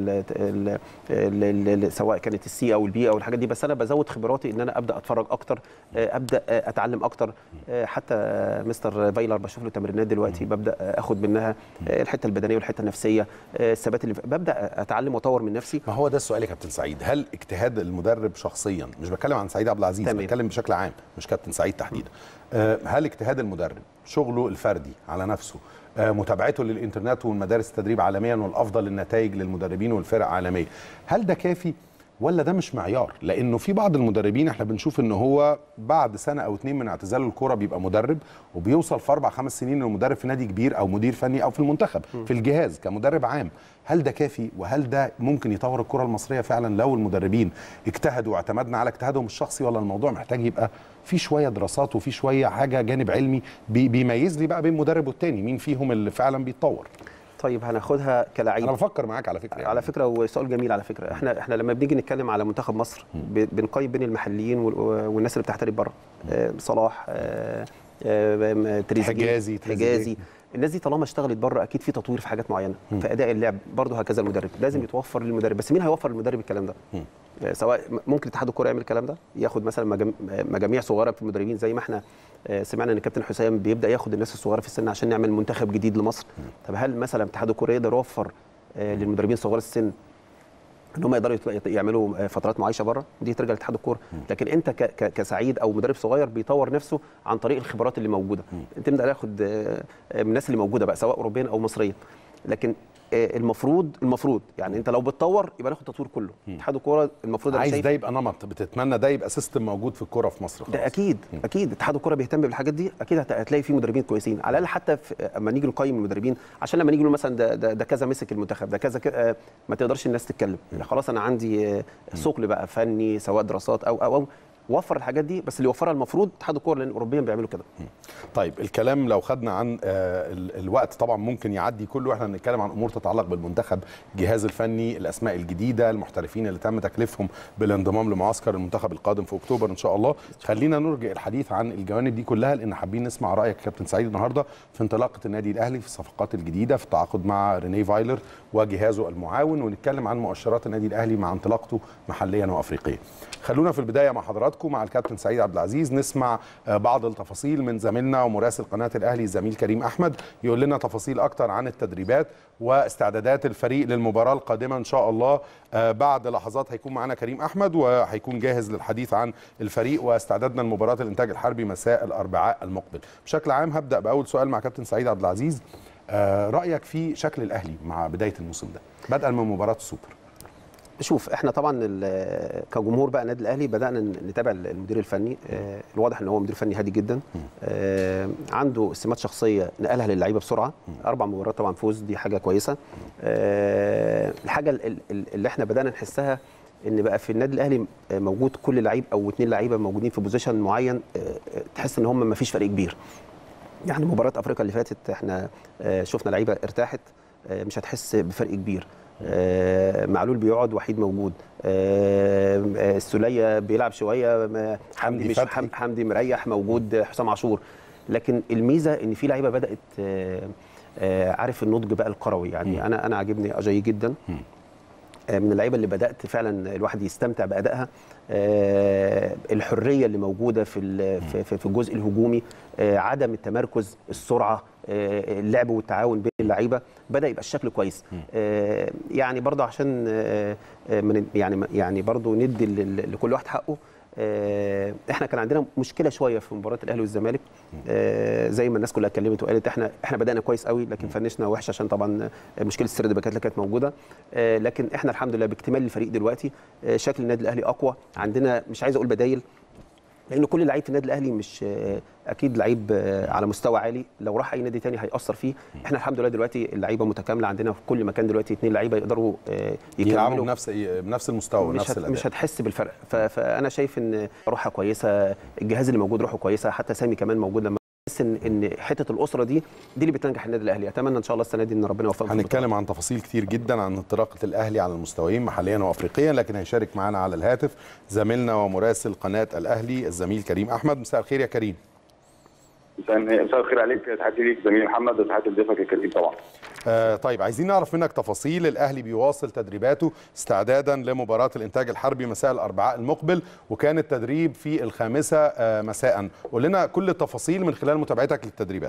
سواء كانت السي او البي او الحاجات دي بس انا بزود خبراتي ان انا ابدا اتفرج اكتر آه، ابدا آه، اتعلم اكتر آه، حتى آه، مستر فايلر بشوف له تمرينات دلوقتي ببدا آه، اخد منها آه، الحته البدنيه والحته النفسيه آه، الثبات اللي ببدا اتعلم واطور من نفسي ما هو ده السؤال يا كابتن سعيد هل اجتهاد المدرب شخصيا مش بتكلم عن سعيد عبد العزيز تمام. بتكلم بشكل عام مش كابتن سعيد تحديدا آه، هل اجتهاد المدرب شغله الفردي على نفسه آه، متابعته للانترنت والمدارس التدريب عالميا والافضل النتائج للمدربين والفرق عالميا هل ده كافي ولا ده مش معيار لانه في بعض المدربين احنا بنشوف ان هو بعد سنه او اتنين من اعتزاله الكوره بيبقى مدرب وبيوصل في اربع خمس سنين انه مدرب في نادي كبير او مدير فني او في المنتخب في الجهاز كمدرب عام هل ده كافي وهل ده ممكن يطور الكره المصريه فعلا لو المدربين اجتهدوا واعتمدنا على اجتهادهم الشخصي ولا الموضوع محتاج يبقى في شويه دراسات وفي شويه حاجه جانب علمي بي بيميز لي بقى بين مدرب والتاني مين فيهم اللي فعلا بيتطور طيب هناخدها كلاعب انا بفكر معاك على فكره يعني. على فكره وسؤال جميل على فكره احنا احنا لما بنيجي نتكلم على منتخب مصر ب- بنقيم بين المحليين وال- والناس اللي بتحترف بره آه، صلاح آه، آه، تريزيجيه حجازي، تريزيجيه. حجازي الناس دي طالما اشتغلت بره اكيد في تطوير في حاجات معينه في اداء اللعب برضه هكذا المدرب لازم يتوفر للمدرب بس مين هيوفر للمدرب الكلام ده آه، سواء م- ممكن اتحاد الكوره يعمل الكلام ده ياخد مثلا مجام- مجاميع صغيره في المدربين زي ما احنا آه، سمعنا ان كابتن حسام بيبدا ياخد الناس الصغيره في السن عشان نعمل منتخب جديد لمصر طب هل مثلا اتحاد الكوره يقدر يوفر آه، للمدربين صغار السن ان هم يقدروا يت- يعملوا آه، فترات معايشه بره دي ترجع لاتحاد الكوره لكن انت ك- ك- كسعيد او مدرب صغير بيطور نفسه عن طريق الخبرات اللي موجوده انت تبدا تاخد آه، آه، من الناس اللي موجوده بقى سواء اوروبيا او مصريه لكن آه، المفروض المفروض يعني انت لو بتطور يبقى ناخد التطوير كله اتحاد الكوره المفروض انا عايز شايف ده يبقى نمط بتتمنى ده يبقى سيستم موجود في الكوره في مصر خلاص ده اكيد اكيد اتحاد الكوره بيهتم بالحاجات دي اكيد هت- هتلاقي فيه مدربين كويسين على الاقل حتى في اما نيجي نقيم المدربين عشان لما نيجي نقول مثلا ده, ده, ده كذا مسك المنتخب ده كذا ك- آه، ما تقدرش الناس تتكلم خلاص انا عندي آه، ثقل بقى فني سواء دراسات او او او وفر الحاجات دي بس اللي يوفرها المفروض اتحاد الكوره لان الاوروبيين بيعملوا كده طيب الكلام لو خدنا عن آه، ال- الوقت طبعا ممكن يعدي كله واحنا بنتكلم عن امور تتعلق بالمنتخب الجهاز الفني الاسماء الجديده المحترفين اللي تم تكليفهم بالانضمام لمعسكر المنتخب القادم في اكتوبر ان شاء الله خلينا نرجع الحديث عن الجوانب دي كلها لان حابين نسمع رايك يا كابتن سعيد النهارده في انطلاقه النادي الاهلي في الصفقات الجديده في التعاقد مع ريني فايلر وجهازه المعاون ونتكلم عن مؤشرات النادي الاهلي مع انطلاقته محليا وافريقيا خلونا في البدايه مع حضراتكم مع الكابتن سعيد عبد العزيز نسمع آه، بعض التفاصيل من زميلنا ومراسل قناه الاهلي الزميل كريم احمد يقول لنا تفاصيل اكتر عن التدريبات واستعدادات الفريق للمباراه القادمه ان شاء الله آه، بعد لحظات هيكون معنا كريم احمد وهيكون جاهز للحديث عن الفريق واستعدادنا لمباراه الانتاج الحربي مساء الاربعاء المقبل بشكل عام هبدا باول سؤال مع كابتن سعيد عبد العزيز آه، رايك في شكل الاهلي مع بدايه الموسم ده بدءا من مباراه السوبر شوف احنا طبعا ال- كجمهور بقى النادي الاهلي بدانا نتابع المدير الفني آه، الواضح ان هو مدير فني هادي جدا آه، عنده سمات شخصيه نقلها للعيبه بسرعه اربع مباريات طبعا فوز دي حاجه كويسه آه، الحاجه ال- ال- اللي احنا بدانا نحسها ان بقى في النادي الاهلي آه، موجود كل لعيب او اثنين لعيبه موجودين في بوزيشن معين آه، آه، تحس ان هم ما فيش فرق كبير يعني مباراه افريقيا اللي فاتت احنا آه، شفنا لعيبه ارتاحت آه، مش هتحس بفرق كبير آه، معلول بيقعد وحيد موجود آه، آه، السوليه بيلعب شويه ما- حمدي حمدي مش فتحي. حم- حمدي مريح موجود آه، حسام عاشور لكن الميزه ان في لعيبه بدات آه، آه، عارف النضج بقى الكروي يعني انا انا عاجبني اجاي جدا آه، من اللعيبه اللي بدات فعلا الواحد يستمتع بادائها آه، الحريه اللي موجوده في ال- في- في في الجزء الهجومي آه، عدم التمركز السرعه آه، اللعب والتعاون بين اللعيبه بدا يبقى الشكل كويس آه، يعني برضه عشان آه، آه، من يعني يعني برضه ندي لل- لكل واحد حقه آه، احنا كان عندنا مشكله شويه في مباراه الاهلي والزمالك آه، زي ما الناس كلها اتكلمت وقالت احنا احنا بدانا كويس قوي لكن فنشنا وحش عشان طبعا مشكله السرد باكات اللي كانت موجوده آه، لكن احنا الحمد لله باكتمال الفريق دلوقتي آه، شكل النادي الاهلي اقوى عندنا مش عايز اقول بدايل لان كل لعيب في النادي الاهلي مش آه، اكيد لعيب آه، على مستوى عالي لو راح اي نادي تاني هياثر فيه احنا الحمد لله دلوقتي اللعيبه متكامله عندنا في كل مكان دلوقتي اثنين لعيبه يقدروا آه، يلعبوا يكملوا بنفس بنفس المستوى مش ونفس هت... الاداء مش هتحس بالفرق ف... فانا شايف ان روحها كويسه الجهاز اللي موجود روحه كويسه حتى سامي كمان موجود لما بحس ان ان حته الاسره دي دي اللي بتنجح النادي الاهلي اتمنى ان شاء الله السنه دي ان ربنا يوفقهم في البطولة. هنتكلم عن تفاصيل كتير جدا عن انطلاقه الاهلي على المستويين محليا وافريقيا لكن هيشارك معنا على الهاتف زميلنا ومراسل قناه الاهلي الزميل كريم احمد مساء الخير يا كريم مساء الخير عليك تحياتي ليك زميلي محمد وتحياتي لضيفك الكريم طبعا آه طيب عايزين نعرف منك تفاصيل الاهلي بيواصل تدريباته استعدادا لمباراه الانتاج الحربي مساء الاربعاء المقبل وكان التدريب في الخامسه آه مساء قول لنا كل التفاصيل من خلال متابعتك للتدريبات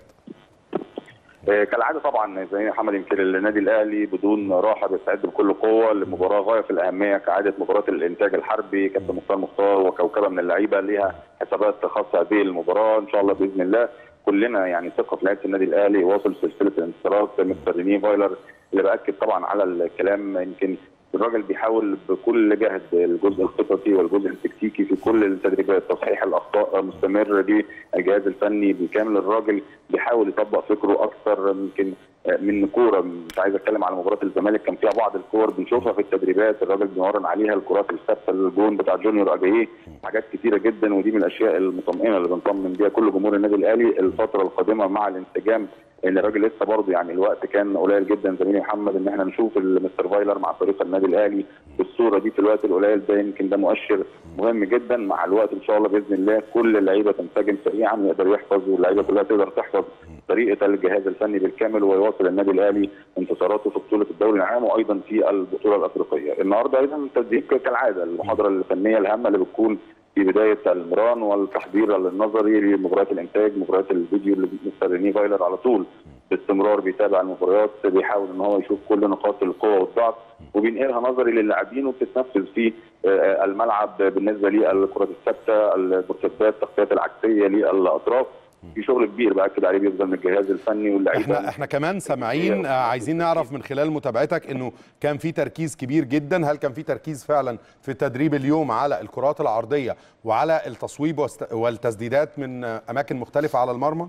كالعاده طبعا زي محمد يمكن النادي الاهلي بدون راحه بيستعد بكل قوه لمباراه غايه في الاهميه كعاده مباراه الانتاج الحربي كابتن مختار مختار وكوكبه من اللعيبه ليها حسابات خاصه بالمباراه ان شاء الله باذن الله كلنا يعني ثقه في لعيبه النادي الاهلي واصل سلسله الانتصارات مستر ريني فايلر اللي باكد طبعا على الكلام يمكن الراجل بيحاول بكل جهد الجزء الخططي والجزء التكتيكي في كل التدريبات تصحيح الاخطاء مستمر بالجهاز الفني بالكامل الراجل بيحاول يطبق فكره اكثر يمكن من كوره مش عايز اتكلم على مباراه الزمالك كان فيها بعض الكور بنشوفها في التدريبات الراجل بيمرن عليها الكرات الثابته الجون بتاع جونيور اجاييه حاجات كثيره جدا ودي من الاشياء المطمئنه اللي بنطمن بيها كل جمهور النادي الاهلي الفتره القادمه مع الانسجام لان الراجل لسه برضه يعني الوقت كان قليل جدا زميلي محمد ان احنا نشوف مستر فايلر مع فريق النادي الاهلي بالصوره دي في الوقت القليل ده يمكن ده مؤشر مهم جدا مع الوقت ان شاء الله باذن الله كل اللعيبه تنسجم سريعا يقدر يحفظ واللعيبه كلها تقدر تحفظ طريقه الجهاز الفني بالكامل ويواصل النادي الاهلي انتصاراته في بطوله الدوري العام وايضا في البطوله الافريقيه. النهارده ايضا التدريب كالعاده المحاضره الفنيه الهامه اللي بتكون في بدايه المران والتحضير النظري لمباريات الانتاج مباريات الفيديو اللي مستر ريني فايلر على طول باستمرار بيتابع المباريات بيحاول ان هو يشوف كل نقاط القوه والضعف وبينقلها نظري للاعبين وبتتنفذ في الملعب بالنسبه للكرات الثابته المرتدات التغطيات العكسيه للاطراف في شغل كبير باكد عليه بيفضل من الجهاز الفني واللعيبه احنا احنا كمان سامعين عايزين نعرف من خلال متابعتك انه كان في تركيز كبير جدا هل كان في تركيز فعلا في التدريب اليوم على الكرات العرضيه وعلى التصويب والتسديدات من اماكن مختلفه على المرمى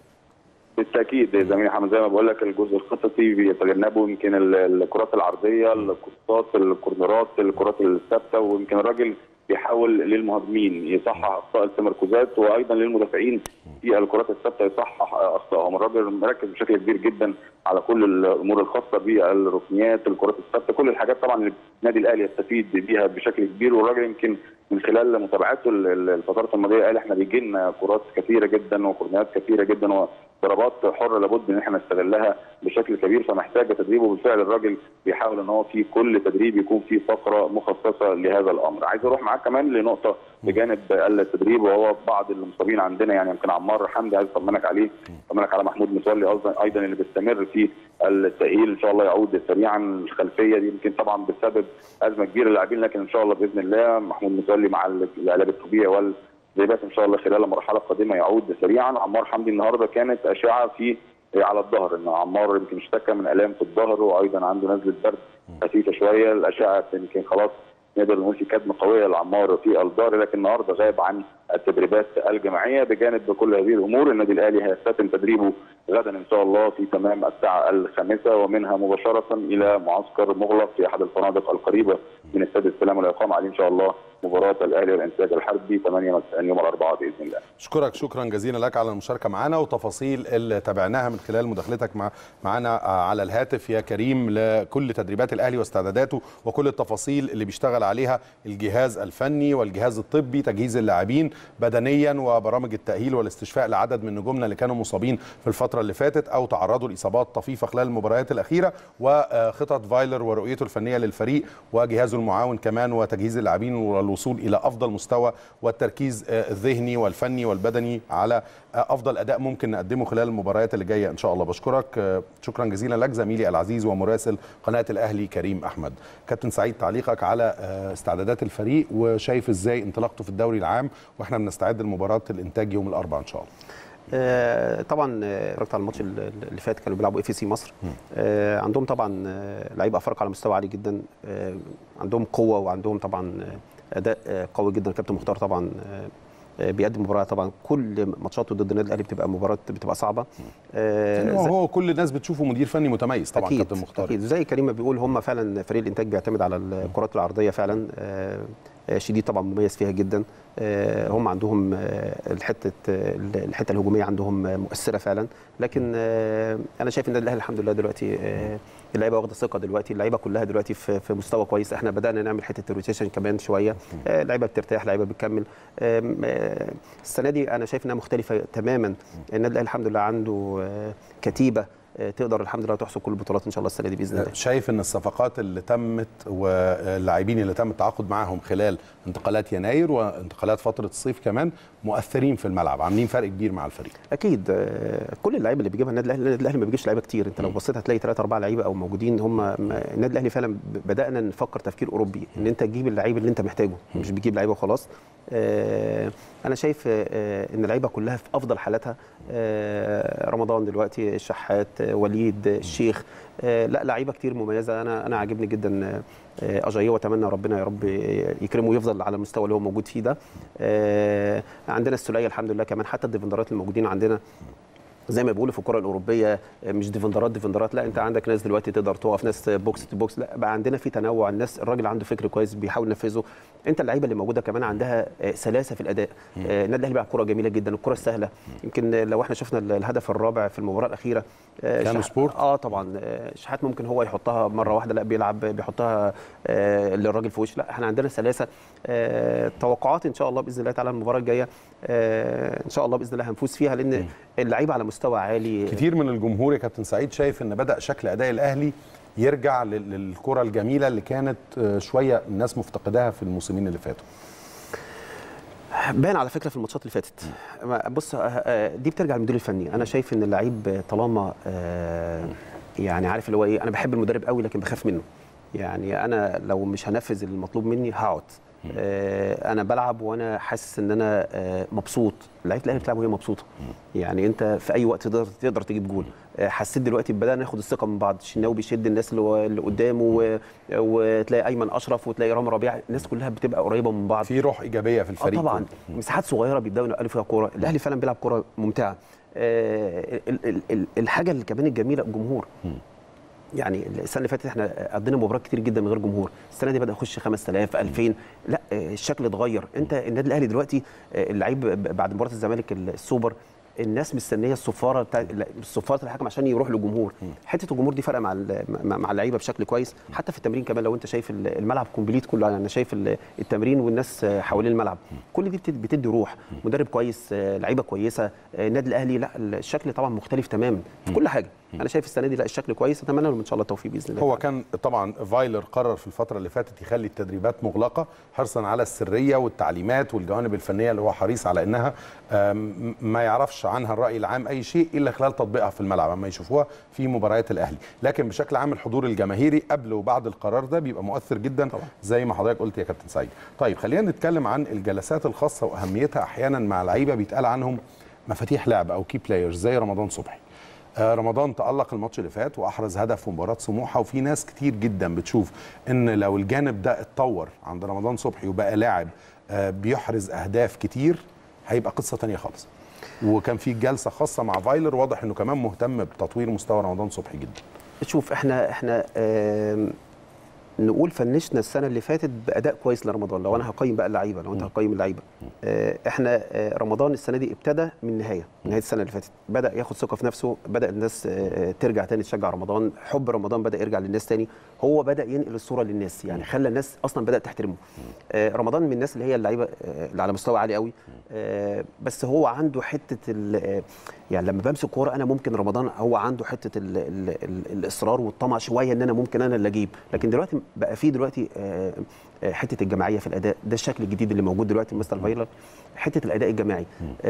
بالتاكيد زميلي حمد زي ما بقول لك الجزء الخططي بيتجنبوا يمكن الكرات العرضيه الكورسات الكورنرات الكرات الثابته ويمكن الراجل بيحاول للمهاجمين يصحح اخطاء التمركزات وايضا للمدافعين في الكرات الثابته يصحح اخطائهم، الراجل مركز بشكل كبير جدا على كل الامور الخاصه بالركنيات، الكرات الثابته، كل الحاجات طبعا اللي النادي الاهلي يستفيد بيها بشكل كبير والراجل يمكن من خلال متابعته الفترات الماضيه قال احنا بيجي لنا كرات كثيره جدا وكورنيات كثيره جدا وضربات حره لابد ان احنا نستغلها بشكل كبير فمحتاجه تدريبه بالفعل الراجل بيحاول ان هو في كل تدريب يكون في فقره مخصصه لهذا الامر، عايز اروح معاك كمان لنقطه بجانب التدريب وهو بعض المصابين عندنا يعني يمكن عمار حمدي عايز اطمنك عليه اطمنك على محمود متولي ايضا اللي بيستمر في التاهيل ان شاء الله يعود سريعا الخلفيه دي يمكن طبعا بسبب ازمه كبيره للاعبين لكن ان شاء الله باذن الله محمود متولي مع العلاج الطبيعي والزيبات ان شاء الله خلال المرحله القادمه يعود سريعا عمار حمدي النهارده كانت اشعه في على الظهر ان عمار يمكن اشتكى من الام في الظهر وايضا عنده نزله برد خفيفه شويه الاشعه يمكن خلاص نقدر نقول في كدمه قويه لعمار في الظهر لكن النهارده غاب عن التدريبات الجماعيه بجانب كل هذه الامور النادي الاهلي هيختتم تدريبه غدا ان شاء الله في تمام الساعه الخامسه ومنها مباشره الى معسكر مغلق في احد الفنادق القريبه من استاد السلام والاقامه عليه ان شاء الله مباراه الاهلي والانتاج الحربي 8 مساء يوم الاربعاء باذن الله. اشكرك شكرا جزيلا لك على المشاركه معنا وتفاصيل اللي تابعناها من خلال مداخلتك مع معنا على الهاتف يا كريم لكل تدريبات الاهلي واستعداداته وكل التفاصيل اللي بيشتغل عليها الجهاز الفني والجهاز الطبي تجهيز اللاعبين بدنيا وبرامج التاهيل والاستشفاء لعدد من نجومنا اللي كانوا مصابين في الفتره اللي فاتت او تعرضوا لاصابات طفيفه خلال المباريات الاخيره وخطط فايلر ورؤيته الفنيه للفريق وجهازه المعاون كمان وتجهيز اللاعبين والوصول الى افضل مستوى والتركيز الذهني والفني والبدني على افضل اداء ممكن نقدمه خلال المباريات اللي جايه ان شاء الله بشكرك شكرا جزيلا لك زميلي العزيز ومراسل قناه الاهلي كريم احمد كابتن سعيد تعليقك على استعدادات الفريق وشايف ازاي انطلاقته في الدوري العام واحنا بنستعد لمباراه الانتاج يوم الاربعاء ان شاء الله آه طبعا اتفرجت على الماتش اللي فات كانوا بيلعبوا اف سي مصر آه عندهم طبعا لعيبه افارقه على مستوى عالي جدا آه عندهم قوه وعندهم طبعا اداء قوي جدا الكابتن مختار طبعا بيقدم مباراه طبعا كل ماتشاته ضد النادي الاهلي بتبقى مباراه بتبقى صعبه آه هو كل الناس بتشوفه مدير فني متميز طبعا أكيد كابتن مختار اكيد زي كريم ما بيقول هم فعلا فريق الانتاج بيعتمد على الكرات العرضيه فعلا آه آه، شديد طبعا مميز فيها جدا آه، هم عندهم آه، الحته الحته الهجوميه عندهم مؤثره فعلا لكن آه، انا شايف ان النادي الاهلي الحمد لله دلوقتي آه، اللعيبه واخده ثقه دلوقتي اللعيبه كلها دلوقتي في في مستوى كويس احنا بدانا نعمل حته الروتيشن كمان شويه آه، اللعيبه بترتاح لعيبه بتكمل آم، آه، السنه دي انا شايف انها مختلفه تماما النادي الاهلي الحمد لله عنده آه، كتيبه آه، تقدر الحمد لله تحصد كل البطولات ان شاء الله السنه دي باذن الله شايف ان الصفقات اللي تمت واللاعبين اللي تم التعاقد معاهم خلال انتقالات يناير وانتقالات فتره الصيف كمان مؤثرين في الملعب عاملين فرق كبير مع الفريق اكيد آه، كل اللعيبه اللي بيجيبها النادي الاهلي النادي الاهلي ما بيجيش لعيبه كتير انت لو بصيت هتلاقي ثلاثة اربع لعيبه او موجودين هم النادي الاهلي فعلا ب- بدانا نفكر تفكير اوروبي ان انت تجيب اللعيب اللي انت محتاجه مش بتجيب لعيبه وخلاص آه، انا شايف آه، ان اللعيبه كلها في افضل حالاتها آه، رمضان دلوقتي الشحات آه، وليد آه، الشيخ آه، لا لعيبه كتير مميزه انا انا عاجبني جدا آه، آه، اجاييه واتمنى ربنا يا رب يكرمه ويفضل على المستوى اللي هو موجود فيه ده آه، عندنا السوليه الحمد لله كمان حتى الديفندرات الموجودين عندنا زي ما بيقولوا في الكره الاوروبيه مش ديفندرات ديفندرات لا انت عندك ناس دلوقتي تقدر تقف ناس بوكس تو بوكس لا بقى عندنا في تنوع الناس الراجل عنده فكر كويس بيحاول ينفذه انت اللعيبه اللي موجوده كمان عندها آه، سلاسه في الاداء آه، النادي الاهلي بيلعب كره جميله جدا الكره السهله يمكن لو احنا شفنا الهدف الرابع في المباراه الاخيره آه، كانوا شح- سبورت؟ اه طبعا آه، شحات ممكن هو يحطها مره واحده لا بيلعب بيحطها آه، للراجل في وش لا احنا عندنا سلاسه آه، توقعات ان شاء الله باذن الله تعالى المباراه الجايه آه، ان شاء الله باذن الله هنفوز فيها لان اللعيبه على مستوى عالي كتير من الجمهور يا كابتن سعيد شايف ان بدا شكل اداء الاهلي يرجع لل- للكره الجميله اللي كانت آه، شويه الناس مفتقداها في الموسمين اللي فاتوا باين على فكره في الماتشات اللي فاتت ما- بص آه، آه، دي بترجع للمدير الفني انا شايف ان اللعيب طالما آه، يعني عارف اللي هو ايه انا بحب المدرب قوي لكن بخاف منه يعني انا لو مش هنفذ المطلوب مني هقعد آه، انا بلعب وانا حاسس ان انا آه، مبسوط لعيبه الاهلي بتلعب وهي مبسوطه يعني انت في اي وقت تقدر تقدر تجيب جول آه، حسيت دلوقتي بدانا ناخد الثقه من بعض الشناوي بيشد الناس اللي هو- اللي قدامه و- وتلاقي ايمن اشرف وتلاقي رامي ربيع الناس كلها بتبقى قريبه من بعض في روح ايجابيه في اه الفريق طبعا كله. مساحات صغيره بيبداوا ينقلوا فيها كوره الاهلي فعلا بيلعب كوره ممتعه آه، ال- ال- ال- الحاجه اللي كمان الجميله الجمهور يعني السنه اللي فاتت احنا قضينا مباريات كتير جدا من غير جمهور السنه دي بدا يخش 5000 2000 لا آه، الشكل اتغير انت النادي الاهلي دلوقتي آه، اللعيب ب- بعد مباراه الزمالك السوبر الناس مستنيه الصفاره بتاع الصفاره الحكم عشان يروح للجمهور حته الجمهور دي فرق مع ال- مع مع اللعيبه بشكل كويس حتى في التمرين كمان لو انت شايف ال- الملعب كومبليت كله يعني انا شايف ال- التمرين والناس آه، حوالين الملعب كل دي بتدي, بتدي روح مدرب كويس آه، لعيبه كويسه آه، النادي الاهلي لا الشكل طبعا مختلف تماما في كل حاجه انا شايف السنه دي لا الشكل كويس اتمنى لهم ان شاء الله التوفيق باذن الله هو كان طبعا فايلر قرر في الفتره اللي فاتت يخلي التدريبات مغلقه حرصا على السريه والتعليمات والجوانب الفنيه اللي هو حريص على انها آم، ما يعرفش عنها الراي العام اي شيء الا خلال تطبيقها في الملعب اما يشوفوها في مباريات الاهلي لكن بشكل عام الحضور الجماهيري قبل وبعد القرار ده بيبقى مؤثر جدا طبعا. زي ما حضرتك قلت يا كابتن سعيد طيب خلينا نتكلم عن الجلسات الخاصه واهميتها احيانا مع لعيبه بيتقال عنهم مفاتيح لعب او كي بلايرز زي رمضان صبحي آه، رمضان تألق الماتش اللي فات واحرز هدف في مباراه سموحه وفي ناس كتير جدا بتشوف ان لو الجانب ده اتطور عند رمضان صبحي وبقى لاعب آه، بيحرز اهداف كتير هيبقى قصه تانية خالص وكان في جلسه خاصه مع فايلر واضح انه كمان مهتم بتطوير مستوى رمضان صبحي جدا شوف احنا احنا آم، نقول فنشنا السنه اللي فاتت باداء كويس لرمضان لو انا هقيم بقى اللعيبه لو انت هتقيم اللعيبه آه، احنا آه، رمضان السنه دي ابتدى من النهايه من نهايه السنه اللي فاتت بدا ياخد ثقه في نفسه بدا الناس آه، ترجع تاني تشجع رمضان حب رمضان بدا يرجع للناس تاني هو بدا ينقل الصوره للناس يعني خلى الناس اصلا بدات تحترمه آه، رمضان من الناس اللي هي اللعيبه آه، اللي على مستوى عالي قوي آه، بس هو عنده حته ال- آه، يعني لما بمسك كوره انا ممكن رمضان هو عنده حته ال ال ال الاصرار والطمع شويه ان انا ممكن انا اللي اجيب لكن دلوقتي بقى في دلوقتي آه، آه، حته الجماعيه في الاداء ده الشكل الجديد اللي موجود دلوقتي مستر فايلر حته الاداء الجماعي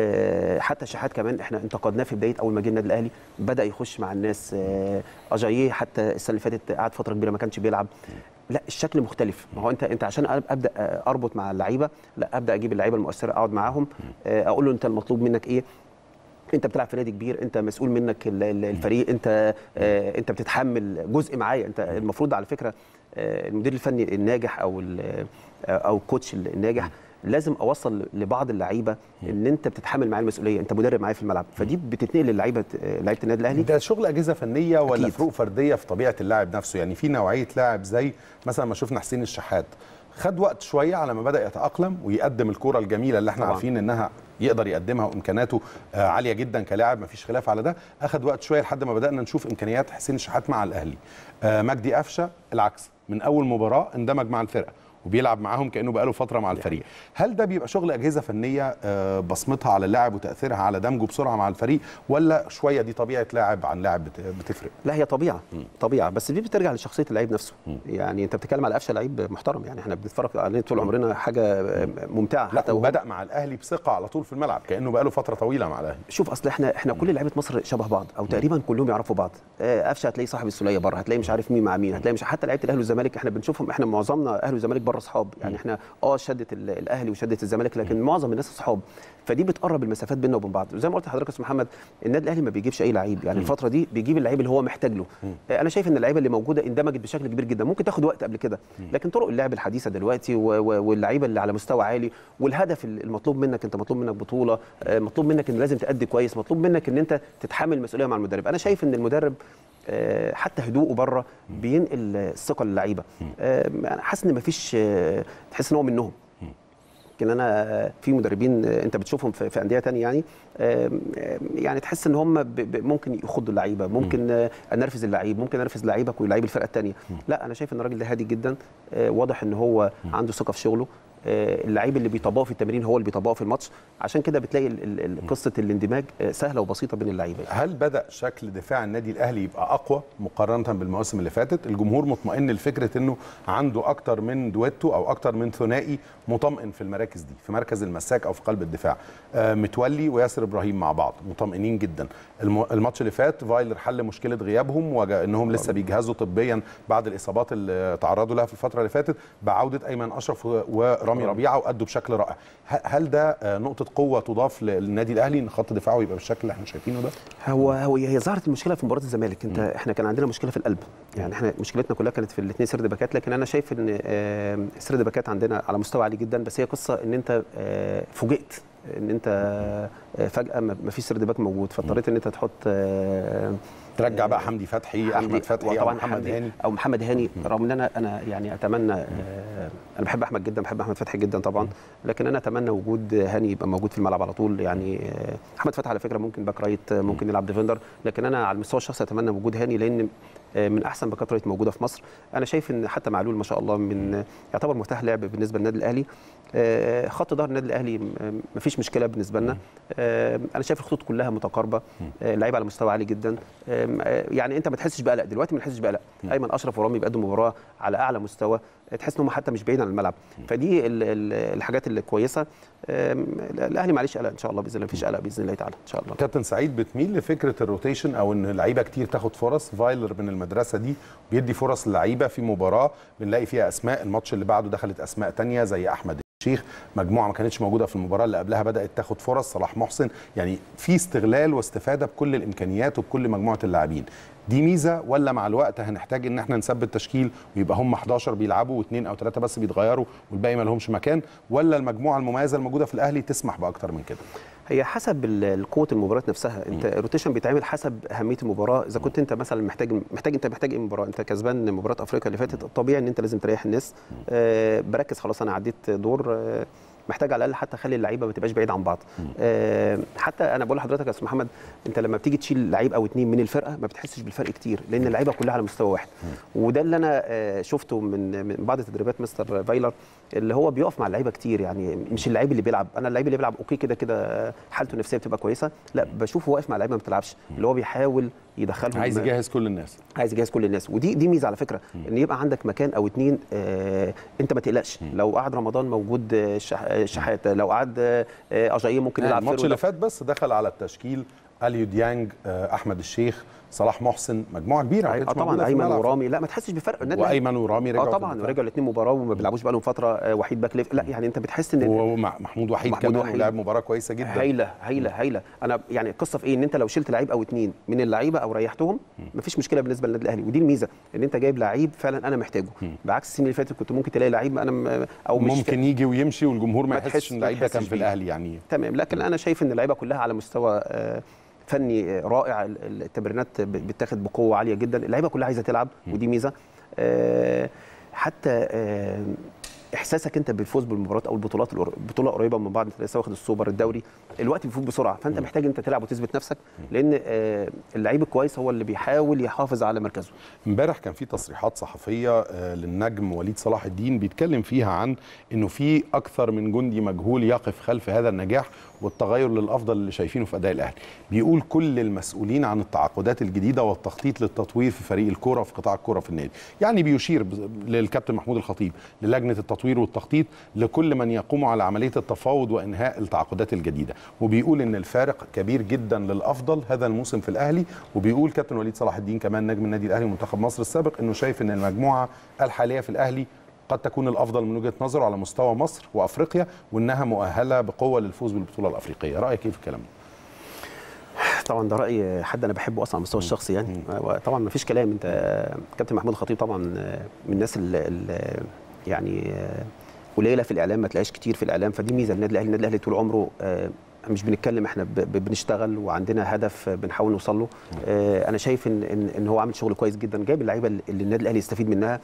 آه، حتى شحات كمان احنا انتقدناه في بدايه اول ما جه النادي الاهلي بدا يخش مع الناس آه، اجاييه حتى السنه اللي فاتت قعد فتره كبيره ما كانش بيلعب لا الشكل مختلف ما هو انت انت عشان ابدا آه، اربط مع اللعيبه لا ابدا اجيب اللعيبه المؤثره اقعد معاهم آه، اقول له انت المطلوب منك ايه انت بتلعب في نادي كبير انت مسؤول منك ال- ال- الفريق انت آه انت بتتحمل جزء معايا انت المفروض على فكره آه المدير الفني الناجح او ال- آه، او الكوتش الناجح لازم اوصل لبعض اللعيبه ان انت بتتحمل معايا المسؤوليه انت مدرب معايا في الملعب فدي بتتنقل للعيبه آه، لعيبه النادي الاهلي ده شغل اجهزه فنيه ولا أكيد. فروق فرديه في طبيعه اللاعب نفسه يعني في نوعيه لاعب زي مثلا ما شفنا حسين الشحات خد وقت شويه على ما بدا يتاقلم ويقدم الكره الجميله اللي احنا طبعاً. عارفين انها يقدر يقدمها وامكاناته آه، عاليه جدا كلاعب مفيش خلاف على ده اخد وقت شويه لحد ما بدانا نشوف امكانيات حسين الشحات مع الاهلي آه، مجدي قفشه العكس من اول مباراه اندمج مع الفرقه وبيلعب معاهم كانه بقاله فتره مع الفريق هل ده بيبقى شغل اجهزه فنيه آه، بصمتها على اللاعب وتاثيرها على دمجه بسرعه مع الفريق ولا شويه دي طبيعه لاعب عن لاعب بت- بتفرق لا هي طبيعه طبيعه بس دي بترجع لشخصيه اللعيب نفسه يعني انت بتتكلم على قفشه لعيب محترم يعني احنا بنتفرج عليه طول عمرنا حاجه ممتعه لا حتى وهو- وبدا مع الاهلي بثقه على طول في الملعب كانه بقاله فتره طويله مع الاهلي شوف اصل احنا احنا كل لعيبه مصر شبه بعض او تقريبا كلهم يعرفوا بعض آه، قفشه هتلاقي صاحب السوليه بره هتلاقي مش عارف مين مع مين هتلاقي مش حتى لعيبه الاهلي والزمالك احنا بنشوفهم احنا معظمنا اهلي وزمالك بره اصحاب يعني احنا اه شدت ال- الاهلي وشدت الزمالك لكن معظم الناس اصحاب فدي بتقرب المسافات بيننا وبين بعض وزي ما قلت لحضرتك يا استاذ محمد النادي الاهلي ما بيجيبش اي لعيب يعني الفتره دي بيجيب اللعيب اللي هو محتاج له آه، انا شايف ان اللعيبه اللي موجوده اندمجت بشكل كبير جدا ممكن تاخد وقت قبل كده لكن طرق اللعب الحديثه دلوقتي و- و- واللعيبه اللي على مستوى عالي والهدف المطلوب منك انت مطلوب منك بطوله آه، مطلوب منك ان لازم تأدي كويس مطلوب منك ان انت تتحمل المسؤوليه مع المدرب انا شايف ان المدرب آه، حتى هدوءه بره بينقل الثقه للعيبه آه، انا حاسس ان مفيش آه، تحس ان هو منهم لكن انا في مدربين انت بتشوفهم في في انديه تانية يعني آم، آم، يعني تحس ان هم ب- ب- ممكن يخضوا اللعيبه ممكن آه، انرفز اللعيب ممكن انرفز لعيبك ولعيب الفرقه الثانيه لا انا شايف ان الراجل ده هادي جدا آه، واضح ان هو عنده ثقه في شغله آه، اللعيب اللي بيطبقه في التمرين هو اللي بيطبقه في الماتش عشان كده بتلاقي ال- ال- ال- قصه الاندماج آه، سهله وبسيطه بين اللعيبه هل بدا شكل دفاع النادي الاهلي يبقى اقوى مقارنه بالمواسم اللي فاتت الجمهور مطمئن لفكره انه عنده اكتر من دويتو او اكتر من ثنائي مطمئن في المراكز دي في مركز المساك او في قلب الدفاع آه متولي وياسر ابراهيم مع بعض مطمئنين جدا الم- الماتش اللي فات فايلر حل مشكله غيابهم وانهم لسه بيجهزوا طبيا بعد الاصابات اللي تعرضوا لها في الفتره اللي فاتت بعوده ايمن اشرف و- ورامي ربيعه وادوا بشكل رائع ه- هل ده آه، نقطه قوه تضاف للنادي الاهلي ان خط دفاعه يبقى بالشكل اللي احنا شايفينه ده هو هو هي ظهرت المشكله في مباراه الزمالك انت احنا كان عندنا مشكله في القلب يعني احنا مشكلتنا كلها كانت في الاثنين سرد باكات لكن انا شايف ان آه، سرد باكات عندنا على مستوى عالي جدا بس هي قصه ان انت آه، فوجئت ان انت آه، فجاه ما ما فيش سرد باك موجود فاضطريت ان انت تحط آه، ترجع بقى حمدي فتحي حمدي احمد فتحي او وطبعاً محمد حمدي هاني او محمد هاني رغم ان انا انا يعني اتمنى آه، انا بحب احمد جدا بحب احمد فتحي جدا طبعا لكن انا اتمنى وجود هاني يبقى موجود في الملعب على طول يعني آه، احمد فتحي على فكره ممكن باك رايت آه، ممكن يلعب ديفندر لكن انا على المستوى الشخصي اتمنى وجود هاني لان آه، من احسن باكات رايت موجوده في مصر انا شايف ان حتى معلول ما شاء الله من يعتبر مفتاح لعب بالنسبه للنادي الاهلي آه، خط ظهر النادي الاهلي ما فيش مشكله بالنسبه لنا آه، انا شايف الخطوط كلها متقاربه آه، اللعيبه على مستوى عالي جدا آم، آه، يعني انت ما تحسش بقلق دلوقتي ما تحسش بقلق ايمن اشرف ورامي بيقدموا مباراه على اعلى مستوى تحس ان هم حتى مش بعيد عن الملعب فدي ال- ال- الحاجات الكويسه آم، الاهلي معلش قلق ان شاء الله باذن الله مفيش قلق باذن الله تعالى ان شاء الله كابتن سعيد بتميل لفكره الروتيشن او ان لعيبه كتير تاخد فرص فايلر من المدرسه دي بيدي فرص للعيبه في مباراه بنلاقي فيها اسماء الماتش اللي بعده دخلت اسماء تانية زي احمد الشيخ مجموعه ما كانتش موجوده في المباراه اللي قبلها بدات تاخد فرص صلاح محسن يعني في استغلال واستفاده بكل الامكانيات وبكل مجموعه اللاعبين دي ميزه ولا مع الوقت هنحتاج ان احنا نثبت تشكيل ويبقى هم 11 بيلعبوا واثنين او ثلاثه بس بيتغيروا والباقي ما لهمش مكان ولا المجموعه المميزه الموجوده في الاهلي تسمح باكتر من كده هي حسب ال- قوه المباراه نفسها انت الروتيشن بيتعمل حسب اهميه المباراه اذا كنت انت مثلا محتاج محتاج انت محتاج ايه مباراه انت كسبان مباراه افريقيا اللي فاتت الطبيعي ان انت لازم تريح الناس آه بركز خلاص انا عديت دور آه محتاج على الاقل حتى اخلي اللعيبه ما تبقاش بعيد عن بعض آه حتى انا بقول لحضرتك يا استاذ محمد انت لما بتيجي تشيل لعيب او اتنين من الفرقه ما بتحسش بالفرق كتير لان اللعيبه كلها على مستوى واحد وده اللي انا آه شفته من من بعض تدريبات مستر فايلر اللي هو بيقف مع اللعيبه كتير يعني مش اللعيب اللي بيلعب انا اللعيب اللي بيلعب اوكي كده كده حالته النفسيه بتبقى كويسه لا بشوفه واقف مع اللعيبه ما بتلعبش اللي هو بيحاول يدخلهم عايز يجهز كل الناس عايز يجهز كل الناس ودي دي ميزه على فكره ان يبقى عندك مكان او اتنين آه انت ما تقلقش لو قعد رمضان موجود آه، شح- آه، شحات لو قعد آه، آه، اجاييه ممكن يلعب الماتش فيرو. اللي فات بس دخل على التشكيل اليو ديانج آه، احمد الشيخ صلاح محسن مجموعه كبيره ما اه كانتش موجودة طبعا في ايمن الملعب. ورامي لا ما تحسش بفرق النادي الأهلي. وايمن ورامي رجعوا اه في طبعا الدفاع. رجعوا الاثنين مباراه وما بيلعبوش بقى لهم فتره آه، وحيد باك ليفت لا يعني انت بتحس ان ومحمود وحيد محمود كمان وحيد. ولعب مباراه كويسه جدا هايله هايله هايله انا يعني القصه في ايه ان انت لو شلت لعيب او اتنين من اللعيبه او ريحتهم مفيش مشكله بالنسبه للنادي الاهلي ودي الميزه ان انت جايب لعيب فعلا انا محتاجه بعكس السنين اللي فاتت كنت ممكن تلاقي لعيب انا م- او مش ممكن يجي ويمشي والجمهور ما ما يحسش تحس- ان ما اللعيب ده كان تحسش في بيه. الاهلي يعني تمام لكن انا شايف ان اللعيبه كلها على مستوى آه، فني آه، رائع ال- ال- التمرينات ب- بتاخد بقوه عاليه جدا اللعيبه كلها عايزه تلعب ودي ميزه آه، حتى آه، احساسك انت بالفوز بالمباريات او البطولات القر- البطوله قريبه من بعض انت لسه واخد السوبر الدوري الوقت بيفوت بسرعه فانت محتاج انت تلعب وتثبت نفسك لان آه، اللعيب الكويس هو اللي بيحاول يحافظ على مركزه امبارح كان في تصريحات صحفيه آه، للنجم وليد صلاح الدين بيتكلم فيها عن انه في اكثر من جندي مجهول يقف خلف هذا النجاح والتغير للافضل اللي شايفينه في اداء الاهلي بيقول كل المسؤولين عن التعاقدات الجديده والتخطيط للتطوير في فريق الكوره في قطاع الكوره في النادي يعني بيشير بز- للكابتن محمود الخطيب للجنه التطوير والتخطيط لكل من يقوم على عمليه التفاوض وانهاء التعاقدات الجديده وبيقول ان الفارق كبير جدا للافضل هذا الموسم في الاهلي وبيقول كابتن وليد صلاح الدين كمان نجم النادي الاهلي ومنتخب مصر السابق انه شايف ان المجموعه الحاليه في الاهلي قد تكون الافضل من وجهه نظره على مستوى مصر وافريقيا وانها مؤهله بقوه للفوز بالبطوله الافريقيه رايك ايه في الكلام ده طبعا ده راي حد انا بحبه اصلا على المستوى الشخصي يعني طبعا ما فيش كلام انت كابتن محمود الخطيب طبعا من الناس اللي يعني قليله في الاعلام ما تلاقيش كتير في الاعلام فدي ميزه النادي الاهلي النادي الاهلي طول عمره آه، مش بنتكلم احنا ب- ب- بنشتغل وعندنا هدف بنحاول نوصل له آه، انا شايف ان ان ان هو عامل شغل كويس جدا جايب اللعيبه اللي النادي الاهلي يستفيد منها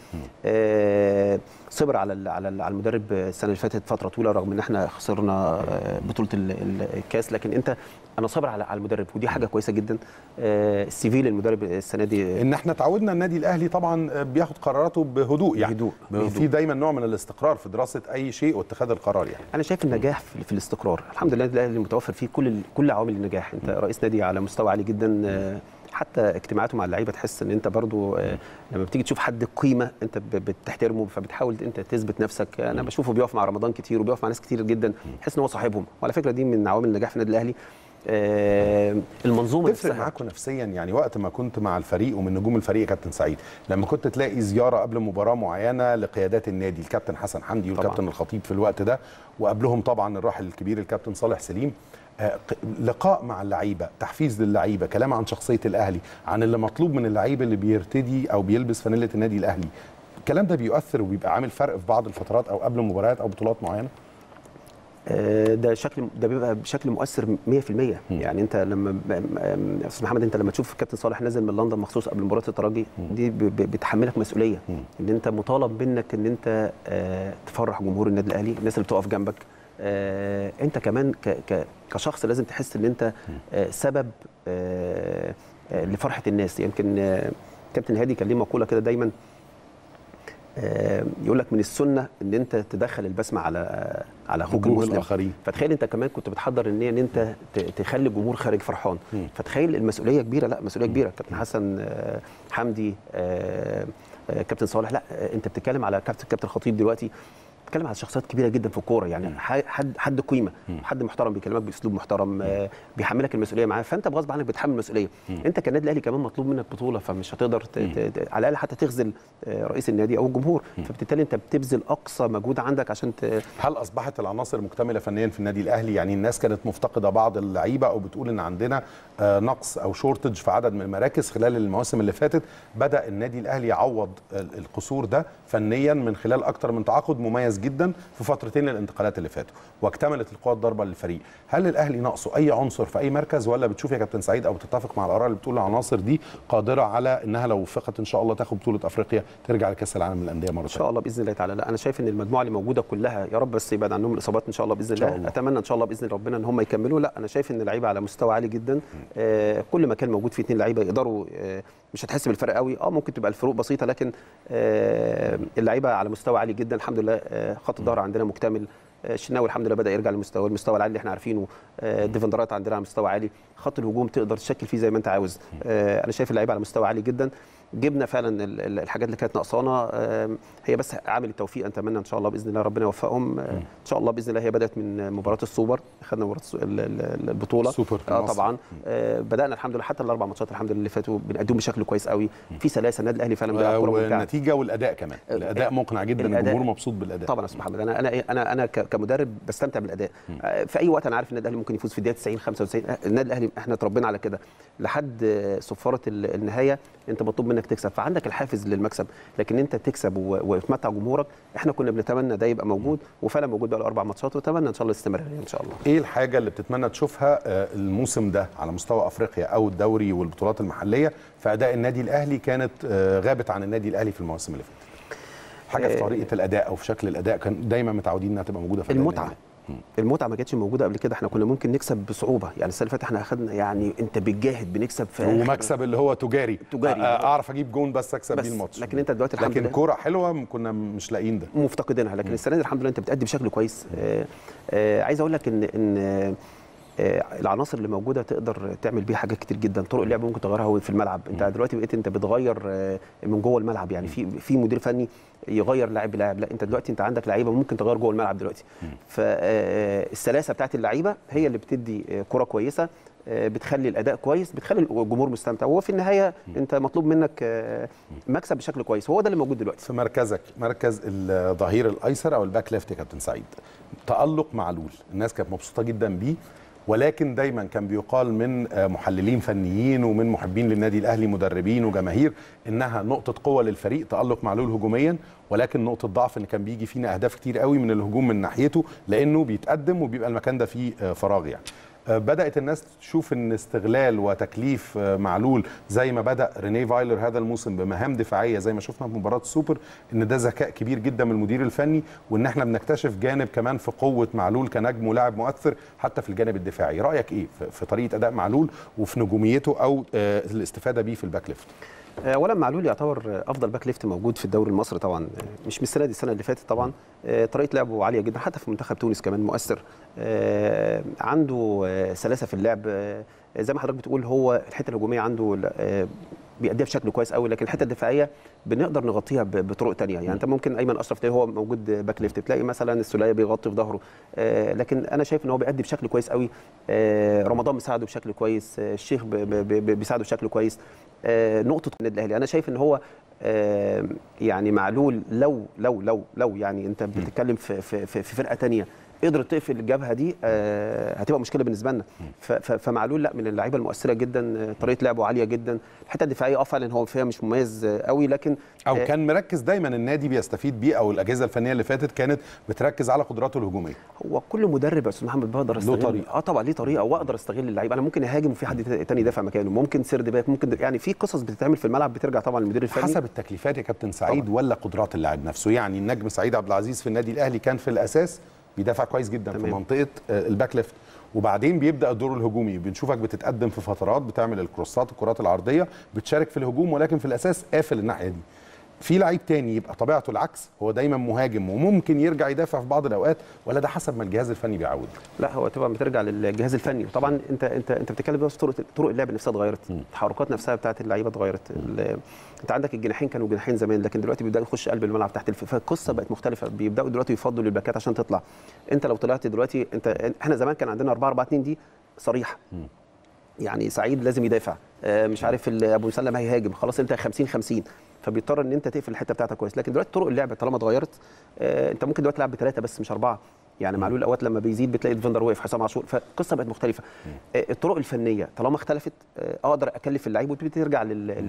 آه، صبر على ال- على ال- على المدرب السنه اللي فاتت فتره طويله رغم ان احنا خسرنا آه، بطوله ال- ال- الكاس لكن انت انا صابر على على المدرب ودي حاجه كويسه جدا آه، السي في للمدرب السنه دي ان احنا تعودنا النادي الاهلي طبعا بياخد قراراته بهدوء يعني بهدوء، في بهدوء. دايما نوع من الاستقرار في دراسه اي شيء واتخاذ القرار يعني انا شايف النجاح في, في الاستقرار الحمد لله النادي الاهلي متوفر فيه كل كل عوامل النجاح انت رئيس نادي على مستوى عالي جدا آه، حتى اجتماعاته مع اللعيبه تحس ان انت برضو آه، لما بتيجي تشوف حد قيمه انت ب- بتحترمه فبتحاول انت تثبت نفسك انا بشوفه بيقف مع رمضان كتير وبيقف مع ناس كتير جدا تحس ان هو صاحبهم وعلى فكره دي من عوامل النجاح في النادي الاهلي آه، المنظومه تفرق نفسها معاكم نفسيا يعني وقت ما كنت مع الفريق ومن نجوم الفريق يا كابتن سعيد لما كنت تلاقي زياره قبل مباراه معينه لقيادات النادي الكابتن حسن حمدي والكابتن طبعاً. الخطيب في الوقت ده وقبلهم طبعا الراحل الكبير الكابتن صالح سليم آه، ق- لقاء مع اللعيبه تحفيز للعيبه كلام عن شخصيه الاهلي عن اللي مطلوب من اللعيب اللي بيرتدي او بيلبس فانيله النادي الاهلي الكلام ده بيؤثر وبيبقى عامل فرق في بعض الفترات او قبل مباريات او بطولات معينه آه، ده شكل ده بيبقى بشكل مؤثر 100% يعني انت لما ب- م- يا استاذ محمد انت لما تشوف الكابتن صالح نازل من لندن مخصوص قبل مباراه الترجي دي ب- ب- بتحملك مسؤوليه ان انت مطالب منك ان انت آه، تفرح جمهور النادي الاهلي الناس اللي بتقف جنبك آه، انت كمان ك- ك- كشخص لازم تحس ان انت آه، سبب آه، آه، لفرحه الناس يمكن آه، كابتن هادي كان ليه مقوله كده دايما آه، يقول لك من السنه ان انت تدخل البسمه على على اخوك وجوه المسلم الآخرين. فتخيل انت كمان كنت بتحضر النيه ان انت ت- تخلي الجمهور خارج فرحان مم. فتخيل المسؤوليه كبيره لا مسؤوليه كبيره كابتن حسن آه، حمدي آه، آه، كابتن صالح لا آه، انت بتتكلم على كابتن كابتن خطيب دلوقتي بتتكلم على شخصيات كبيره جدا في الكوره يعني ح- حد حد قيمه حد محترم بيكلمك باسلوب محترم آه، بيحملك المسؤوليه معاه فانت بغصب عنك بتحمل المسؤوليه انت كنادي الاهلي كمان مطلوب منك بطوله فمش هتقدر ت- ت- ت- على الاقل حتى تخذل آه، رئيس النادي او الجمهور فبالتالي انت بتبذل اقصى مجهود عندك عشان ت- هل اصبحت العناصر مكتمله فنيا في النادي الاهلي يعني الناس كانت مفتقده بعض اللعيبه او بتقول ان عندنا آه، نقص او شورتج في عدد من المراكز خلال المواسم اللي فاتت بدا النادي الاهلي يعوض ال- القصور ده فنيا من خلال اكتر من تعاقد مميز جدا في فترتين الانتقالات اللي فاتوا واكتملت القوى الضاربه للفريق هل الاهلي ناقصه اي عنصر في اي مركز ولا بتشوف يا كابتن سعيد او بتتفق مع الاراء اللي بتقول العناصر دي قادره على انها لو وفقت ان شاء الله تاخد بطوله افريقيا ترجع لكاس العالم للانديه مره ان شاء الله باذن الله تعالى لا انا شايف ان المجموعه اللي موجوده كلها يا رب بس يبعد عنهم الاصابات ان شاء الله باذن شاء الله الله. اتمنى ان شاء الله باذن ربنا ان هم يكملوا لا انا شايف ان اللعيبه على مستوى عالي جدا آه كل ما كان موجود فيه اثنين لعيبه يقدروا آه مش هتحس بالفرق قوي اه ممكن تبقى الفروق بسيطه لكن آه اللعيبه على مستوى عالي جدا الحمد لله آه خط الظهر عندنا مكتمل آه، الشناوي الحمد لله بدا يرجع لمستوى المستوى العالي اللي احنا عارفينه آه، الديفندرات عندنا على مستوى عالي خط الهجوم تقدر تشكل فيه زي ما انت عاوز آه، انا شايف اللعيبه على مستوى عالي جدا جبنا فعلا ال- ال- الحاجات اللي كانت ناقصانا آم، هي بس عامل التوفيق اتمنى ان شاء الله باذن الله ربنا يوفقهم آه، ان شاء الله باذن الله هي بدات من مباراه السوبر خدنا مباراه السو- ال- ال- البطوله السوبر في اه مصر. طبعا آه، بدانا الحمد لله حتى الاربع ماتشات الحمد لله اللي فاتوا بنقدم بشكل كويس قوي في سلاسه النادي الاهلي فعلا بيلعب كوره ممتعه والنتيجه والاداء كمان الاداء مقنع جدا الأداء- الجمهور مبسوط بالاداء طبعا يا استاذ محمد انا انا إيه، انا انا ك- كمدرب بستمتع بالاداء آه، في اي وقت انا عارف ان النادي الاهلي ممكن يفوز في الدقيقه 90 95 آه، النادي الاهلي احنا اتربينا على كده لحد آه، صفاره ال- النهايه انت مطلوب منك تكسب فعندك الحافز للمكسب لكن انت تكسب و- وتمتع جمهورك احنا كنا بنتمنى ده يبقى موجود وفعلا موجود بقى له اربع ماتشات واتمنى ان شاء الله الاستمراريه ان شاء الله ايه الحاجه اللي بتتمنى تشوفها آه، الموسم ده على مستوى افريقيا او الدوري والبطولات المحليه في اداء النادي الاهلي كانت آه، غابت عن النادي الاهلي في المواسم اللي فاتت حاجه في آه، طريقه الاداء او في شكل الاداء كان دايما متعودين انها تبقى موجوده في الأداء المتعه النهائي. المتعه ما كانتش موجوده قبل كده احنا كنا ممكن نكسب بصعوبه يعني السنه اللي فاتت احنا اخذنا يعني انت بتجاهد بنكسب في آخر- ومكسب اللي هو تجاري تجاري. أ- اعرف اجيب جون بس اكسب بس بيه الماتش لكن انت دلوقتي الحمد لكن لله كوره حلوه كنا مش لاقيين ده مفتقدينها لكن السنه دي الحمد لله انت بتأدي بشكل كويس آه آه عايز اقول لك ان ان آه العناصر اللي موجوده تقدر تعمل بيها حاجات كتير جدا طرق اللعب ممكن تغيرها هو في الملعب انت دلوقتي بقيت انت بتغير آه من جوه الملعب يعني في في مدير فني يغير لاعب بلاعب لا انت دلوقتي انت عندك لعيبه ممكن تغير جوه الملعب دلوقتي فالسلاسه بتاعت اللعيبه هي اللي بتدي آه، كره كويسه آه، بتخلي الاداء كويس بتخلي الجمهور مستمتع وهو في النهايه انت مطلوب منك آه، مكسب بشكل كويس هو ده اللي موجود دلوقتي في مركزك مركز الظهير الايسر او الباك ليفت يا كابتن سعيد تالق معلول الناس كانت مبسوطه جدا بيه ولكن دايما كان بيقال من آه، محللين فنيين ومن محبين للنادي الاهلي مدربين وجماهير انها نقطه قوه للفريق تالق معلول هجوميا ولكن نقطه ضعف ان كان بيجي فينا اهداف كتير قوي من الهجوم من ناحيته لانه بيتقدم وبيبقى المكان ده فيه آه، فراغ يعني آه، بدات الناس تشوف ان استغلال وتكليف آه، معلول زي ما بدا رينيه فايلر هذا الموسم بمهام دفاعيه زي ما شفنا في مباراه السوبر ان ده ذكاء كبير جدا من المدير الفني وان احنا بنكتشف جانب كمان في قوه معلول كنجم ولاعب مؤثر حتى في الجانب الدفاعي رايك ايه في- في طريقه اداء معلول وفي نجوميته او آه، الاستفاده بيه في الباك ليفت اولا معلول يعتبر افضل باك ليفت موجود في الدوري المصري طبعا مش من السنه دي السنه اللي فاتت طبعا آه، طريقه لعبه عاليه جدا حتى في منتخب تونس كمان مؤثر آه، عنده آه، سلاسه في اللعب آه، زي ما حضرتك بتقول هو الحته الهجوميه عنده آه، بيأديها بشكل كويس قوي لكن الحته الدفاعيه بنقدر نغطيها ب- بطرق تانية يعني انت ممكن ايمن اشرف تلاقي هو موجود باك ليفت تلاقي مثلا السوليه بيغطي في ظهره آه، لكن انا شايف ان هو بيأدي بشكل كويس قوي آه، رمضان مساعده بشكل كويس آه، الشيخ ب- ب- ب- بيساعده بشكل كويس آه، نقطه النادي الاهلي انا شايف ان هو آه، يعني معلول لو لو لو لو يعني انت بتتكلم في في في في فرقه تانية قدرت تقفل الجبهه دي آه، هتبقى مشكله بالنسبه لنا ف- ف- فمعلول لا من اللعيبه المؤثره جدا آه، طريقه لعبه عاليه جدا الحته الدفاعيه اه فعلا هو فيها مش مميز آه، قوي لكن او آه، كان مركز دايما النادي بيستفيد بيه او الاجهزه الفنيه اللي فاتت كانت بتركز على قدراته الهجوميه هو كل مدرب يا استاذ محمد بقدر استغل طريقة. اه طبعا ليه طريقه واقدر استغل اللعيبه انا ممكن اهاجم وفي حد تاني يدافع مكانه ممكن سرد باك ممكن يعني في قصص بتتعمل في الملعب بترجع طبعا للمدير الفني حسب التكليفات يا كابتن سعيد طبعا. ولا قدرات اللاعب نفسه يعني النجم سعيد عبد العزيز في النادي الاهلي كان في الاساس بيدافع كويس جدا تمام. في تمام. منطقه آه، الباك ليفت وبعدين بيبدا الدور الهجومي بنشوفك بتتقدم في فترات بتعمل الكروسات الكرات العرضيه بتشارك في الهجوم ولكن في الاساس قافل الناحيه دي في لعيب تاني يبقى طبيعته العكس هو دايما مهاجم وممكن يرجع يدافع في بعض الاوقات ولا ده حسب ما الجهاز الفني بيعود لا هو طبعا بترجع للجهاز الفني وطبعا انت انت انت بتتكلم دلوقتي في طرق طرق اللعب نفسها اتغيرت التحركات نفسها بتاعت اللعيبه اتغيرت ال- انت عندك الجناحين كانوا جناحين زمان لكن دلوقتي بيبداوا يخش قلب الملعب تحت الف... فالقصه بقت مختلفه بيبداوا دلوقتي يفضلوا للباكات عشان تطلع انت لو طلعت دلوقتي انت احنا زمان كان عندنا 4 4 2 دي صريحه يعني سعيد لازم يدافع آه، مش عارف ال- ابو مسلم هيهاجم خلاص انت 50 50 فبيضطر ان انت تقفل الحته بتاعتك كويس لكن دلوقتي طرق اللعب طالما اتغيرت آه، انت ممكن دلوقتي تلعب بثلاثه بس مش اربعه يعني معلول اوقات لما بيزيد بتلاقي ديفندر واقف حسام عاشور فالقصه بقت مختلفه آه، الطرق الفنيه طالما اختلفت آه، اقدر اكلف اللعيب وتبتدي ترجع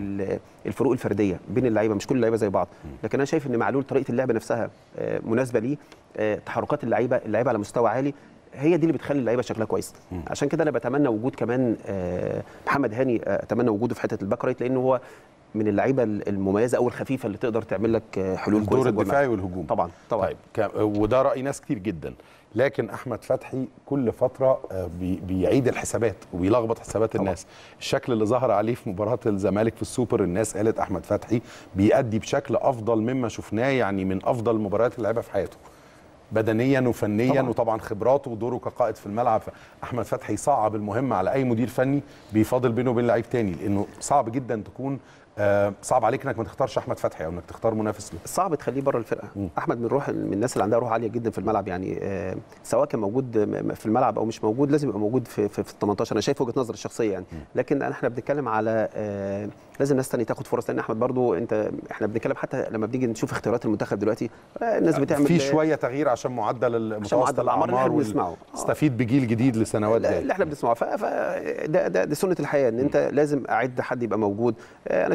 للفروق الفرديه بين اللعيبه مش كل اللعيبه زي بعض لكن انا شايف ان معلول طريقه اللعب نفسها آه، مناسبه ليه آه، تحركات اللعيبه اللعيبه على مستوى عالي هي دي اللي بتخلي اللعيبه شكلها كويس عشان كده انا بتمنى وجود كمان آه، محمد هاني آه، اتمنى وجوده في حته الباك رايت لانه هو من اللعيبه المميزه او الخفيفه اللي تقدر تعمل لك آه، حلول الدور كويسه جوه الدفاعي الملعب. والهجوم طبعا طبعا طيب ك- وده راي ناس كتير جدا لكن احمد فتحي كل فتره آه، بي- بيعيد الحسابات وبيلخبط حسابات طبعاً. الناس الشكل اللي ظهر عليه في مباراه الزمالك في السوبر الناس قالت احمد فتحي بيأدي بشكل افضل مما شفناه يعني من افضل المباريات اللي لعبها في حياته بدنيا وفنيا طبعاً. طبعا. وطبعا خبراته ودوره كقائد في الملعب احمد فتحي صعب المهمه على اي مدير فني بيفاضل بينه وبين لعيب تاني لانه صعب جدا تكون آه، صعب عليك انك ما تختارش احمد فتحي او انك تختار منافس له صعب تخليه بره الفرقه احمد من روح من الناس اللي عندها روح عاليه جدا في الملعب يعني آه، سواء كان موجود م- في الملعب او مش موجود لازم يبقى موجود في في, في ال 18 انا شايف وجهه نظري الشخصيه يعني لكن احنا بنتكلم على آه، لازم ناس تانية تاخد فرص لان احمد برضو انت احنا بنتكلم حتى لما بنيجي نشوف اختيارات المنتخب دلوقتي آه، الناس بتعمل في شويه تغيير عشان معدل المتوسط معدل الأعمار اللي إحنا بنسمعه. استفيد بجيل جديد لسنوات لا- جايه اللي احنا بنسمعه ف... ف... ده, ده, ده سنه الحياه ان انت لازم اعد حد يبقى موجود آه، انا شايف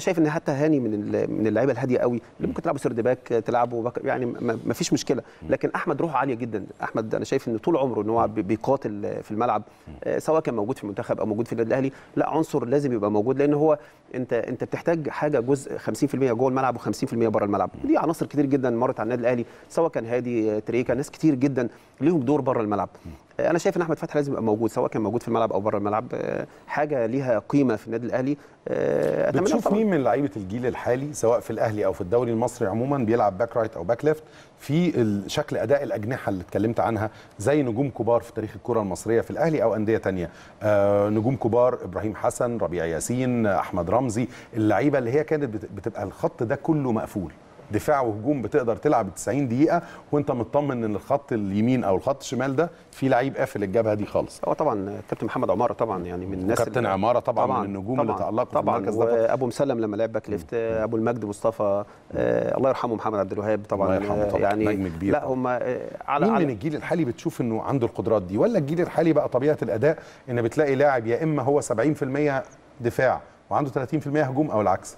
شايف ان حتى هاني من ال- من اللعيبه الهاديه قوي اللي ممكن تلعبه سيرد باك تلعبه باك يعني ما ما فيش مشكله لكن احمد روحه عاليه جدا احمد انا شايف ان طول عمره ان هو بي- بيقاتل في الملعب آه، سواء كان موجود في المنتخب او موجود في النادي الاهلي لا عنصر لازم يبقى موجود لان هو انت انت بتحتاج حاجه جزء 50% جوه الملعب و50% بره الملعب دي عناصر كتير جدا مرت على النادي الاهلي سواء كان هادي آه، تريكا ناس كتير جدا ليهم دور بره الملعب آه، انا شايف ان احمد فتحي لازم يبقى موجود سواء كان موجود في الملعب او بره الملعب آه، حاجه ليها قيمه في النادي الاهلي آه، أتمنى بتشوف طبعاً. مين من لعيبه الجيل الحالي سواء في الاهلي او في الدوري المصري عموما بيلعب باك رايت او باك ليفت في ال- شكل اداء الاجنحه اللي اتكلمت عنها زي نجوم كبار في تاريخ الكره المصريه في الاهلي او انديه تانية آه نجوم كبار ابراهيم حسن ربيع ياسين احمد رمزي اللعيبه اللي هي كانت بت- بتبقى الخط ده كله مقفول دفاع وهجوم بتقدر تلعب 90 دقيقه وانت مطمن ان الخط اليمين او الخط الشمال ده في لعيب قافل الجبهه دي خالص هو طبعا كابتن محمد عماره طبعا يعني من الناس وكابتن اللي- عمارة طبعاً من النجوم اللي تألقوا في طبعا المركز ده. وابو مسلم لما لعب باك ليفت ابو المجد مصطفى آه الله يرحمه محمد عبد الوهاب طبعا الله يرحمه آه، طبعاً، يعني نجم كبير لا طبعاً. هم آه على مين على من الجيل الحالي بتشوف انه عنده القدرات دي ولا الجيل الحالي بقى طبيعه الاداء ان بتلاقي لاعب يا اما هو 70% دفاع وعنده 30% هجوم او العكس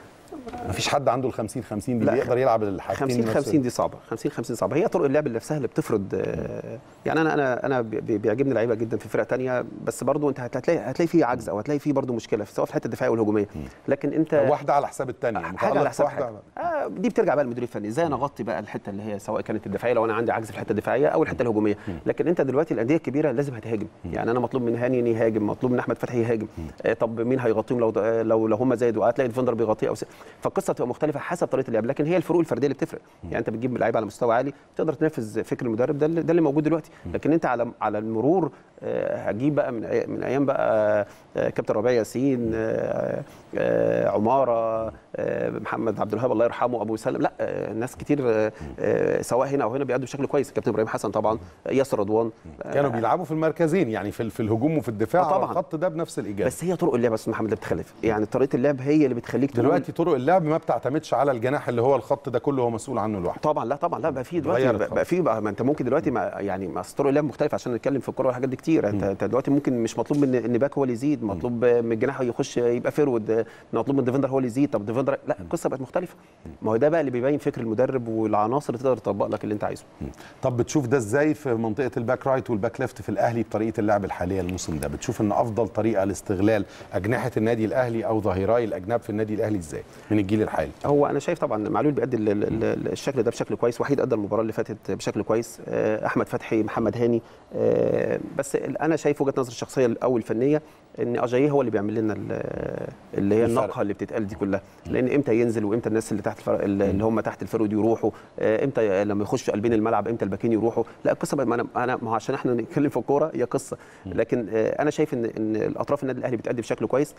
مفيش حد عنده ال 50 50 دي لا، اللي يقدر يلعب الحاجتين 50 نفس 50 دي صعبه 50 50 صعبه هي طرق اللعب نفسها اللي بتفرض آه، يعني انا انا انا بي- بي- بيعجبني لعيبه جدا في فرق تانية بس برضو انت هتلاقي هتلاقي فيه عجز او هتلاقي فيه برضو مشكله سواء في الحته الدفاعيه والهجوميه لكن انت واحده على حساب الثانيه حاجه على حساب حاجه آه دي بترجع بقى للمدير الفني ازاي انا اغطي بقى الحته اللي هي سواء كانت الدفاعيه لو انا عندي عجز في الحته الدفاعيه او الحته الهجوميه لكن انت دلوقتي الانديه الكبيره لازم هتهاجم يعني انا مطلوب من هاني ان يهاجم مطلوب من احمد فتحي يهاجم آه طب مين هيغطيهم لو آه لو لو هم زادوا هتلاقي ديفندر بيغطيه او س... فالقصه بتبقى مختلفه حسب طريقه اللعب لكن هي الفروق الفرديه اللي بتفرق يعني انت بتجيب لعيبه على مستوى عالي تقدر تنفذ فكر المدرب ده اللي, ده اللي موجود دلوقتي لكن انت على على المرور آه، هجيب بقى من أي- من ايام بقى آه، كابتن ربيع ياسين آه، آه، عماره آه، محمد عبد الوهاب الله يرحمه ابو سلم لا آه، ناس كتير آه، آه، سواء هنا او هنا بيأدوا بشكل كويس كابتن ابراهيم حسن طبعا آه، ياسر رضوان آه، كانوا بيلعبوا في المركزين يعني في في الهجوم وفي الدفاع آه، على طبعاً. الخط ده بنفس الاجابه بس هي طرق اللعب يا استاذ محمد اللي بتختلف يعني طريقه اللعب هي اللي بتخليك تقول- دلوقتي طرق اللعب ما بتعتمدش على الجناح اللي هو الخط ده كله هو مسؤول عنه لوحده طبعا لا طبعا لا بقى في دلوقتي اتغيرت بقى, خالص. بقى في بقى ما انت ممكن دلوقتي ما يعني ما أصل طرق اللعب مختلف عشان نتكلم في الكوره والحاجات دي كتير انت انت دلوقتي ممكن مش مطلوب من ان باك هو اللي يزيد مطلوب من الجناح يخش يبقى فيرود مطلوب من الديفندر هو اللي يزيد طب الديفندر لا القصه بقت مختلفه ما هو ده بقى اللي بيبين فكر المدرب والعناصر اللي تقدر تطبق لك اللي انت عايزه طب بتشوف ده ازاي في منطقه الباك رايت والباك ليفت في الاهلي بطريقه اللعب الحاليه الموسم ده بتشوف ان افضل طريقه لاستغلال اجنحه النادي الاهلي او ظهيراي الاجناب في النادي الاهلي ازاي من الجيل الحالي هو انا شايف طبعا معلول بيأدي ال- ال- ال- الشكل ده بشكل كويس وحيد ادى المباراه اللي فاتت بشكل كويس آه، احمد فتحي محمد هاني آه، بس ال- انا شايف وجهه نظري الشخصيه او الفنيه ان اجاييه هو اللي بيعمل لنا ال- اللي هي الفرق. النقهه اللي بتتقال دي كلها لان امتى ينزل وامتى الناس اللي تحت الفرق اللي هم تحت الفرود يروحوا آه، امتى لما يخشوا قلبين الملعب امتى الباكين يروحوا لا القصه بقى- ما انا انا ما هو عشان احنا نتكلم في الكوره هي قصه لكن آه، انا شايف ان ان الاطراف النادي الاهلي بتأدي بشكل كويس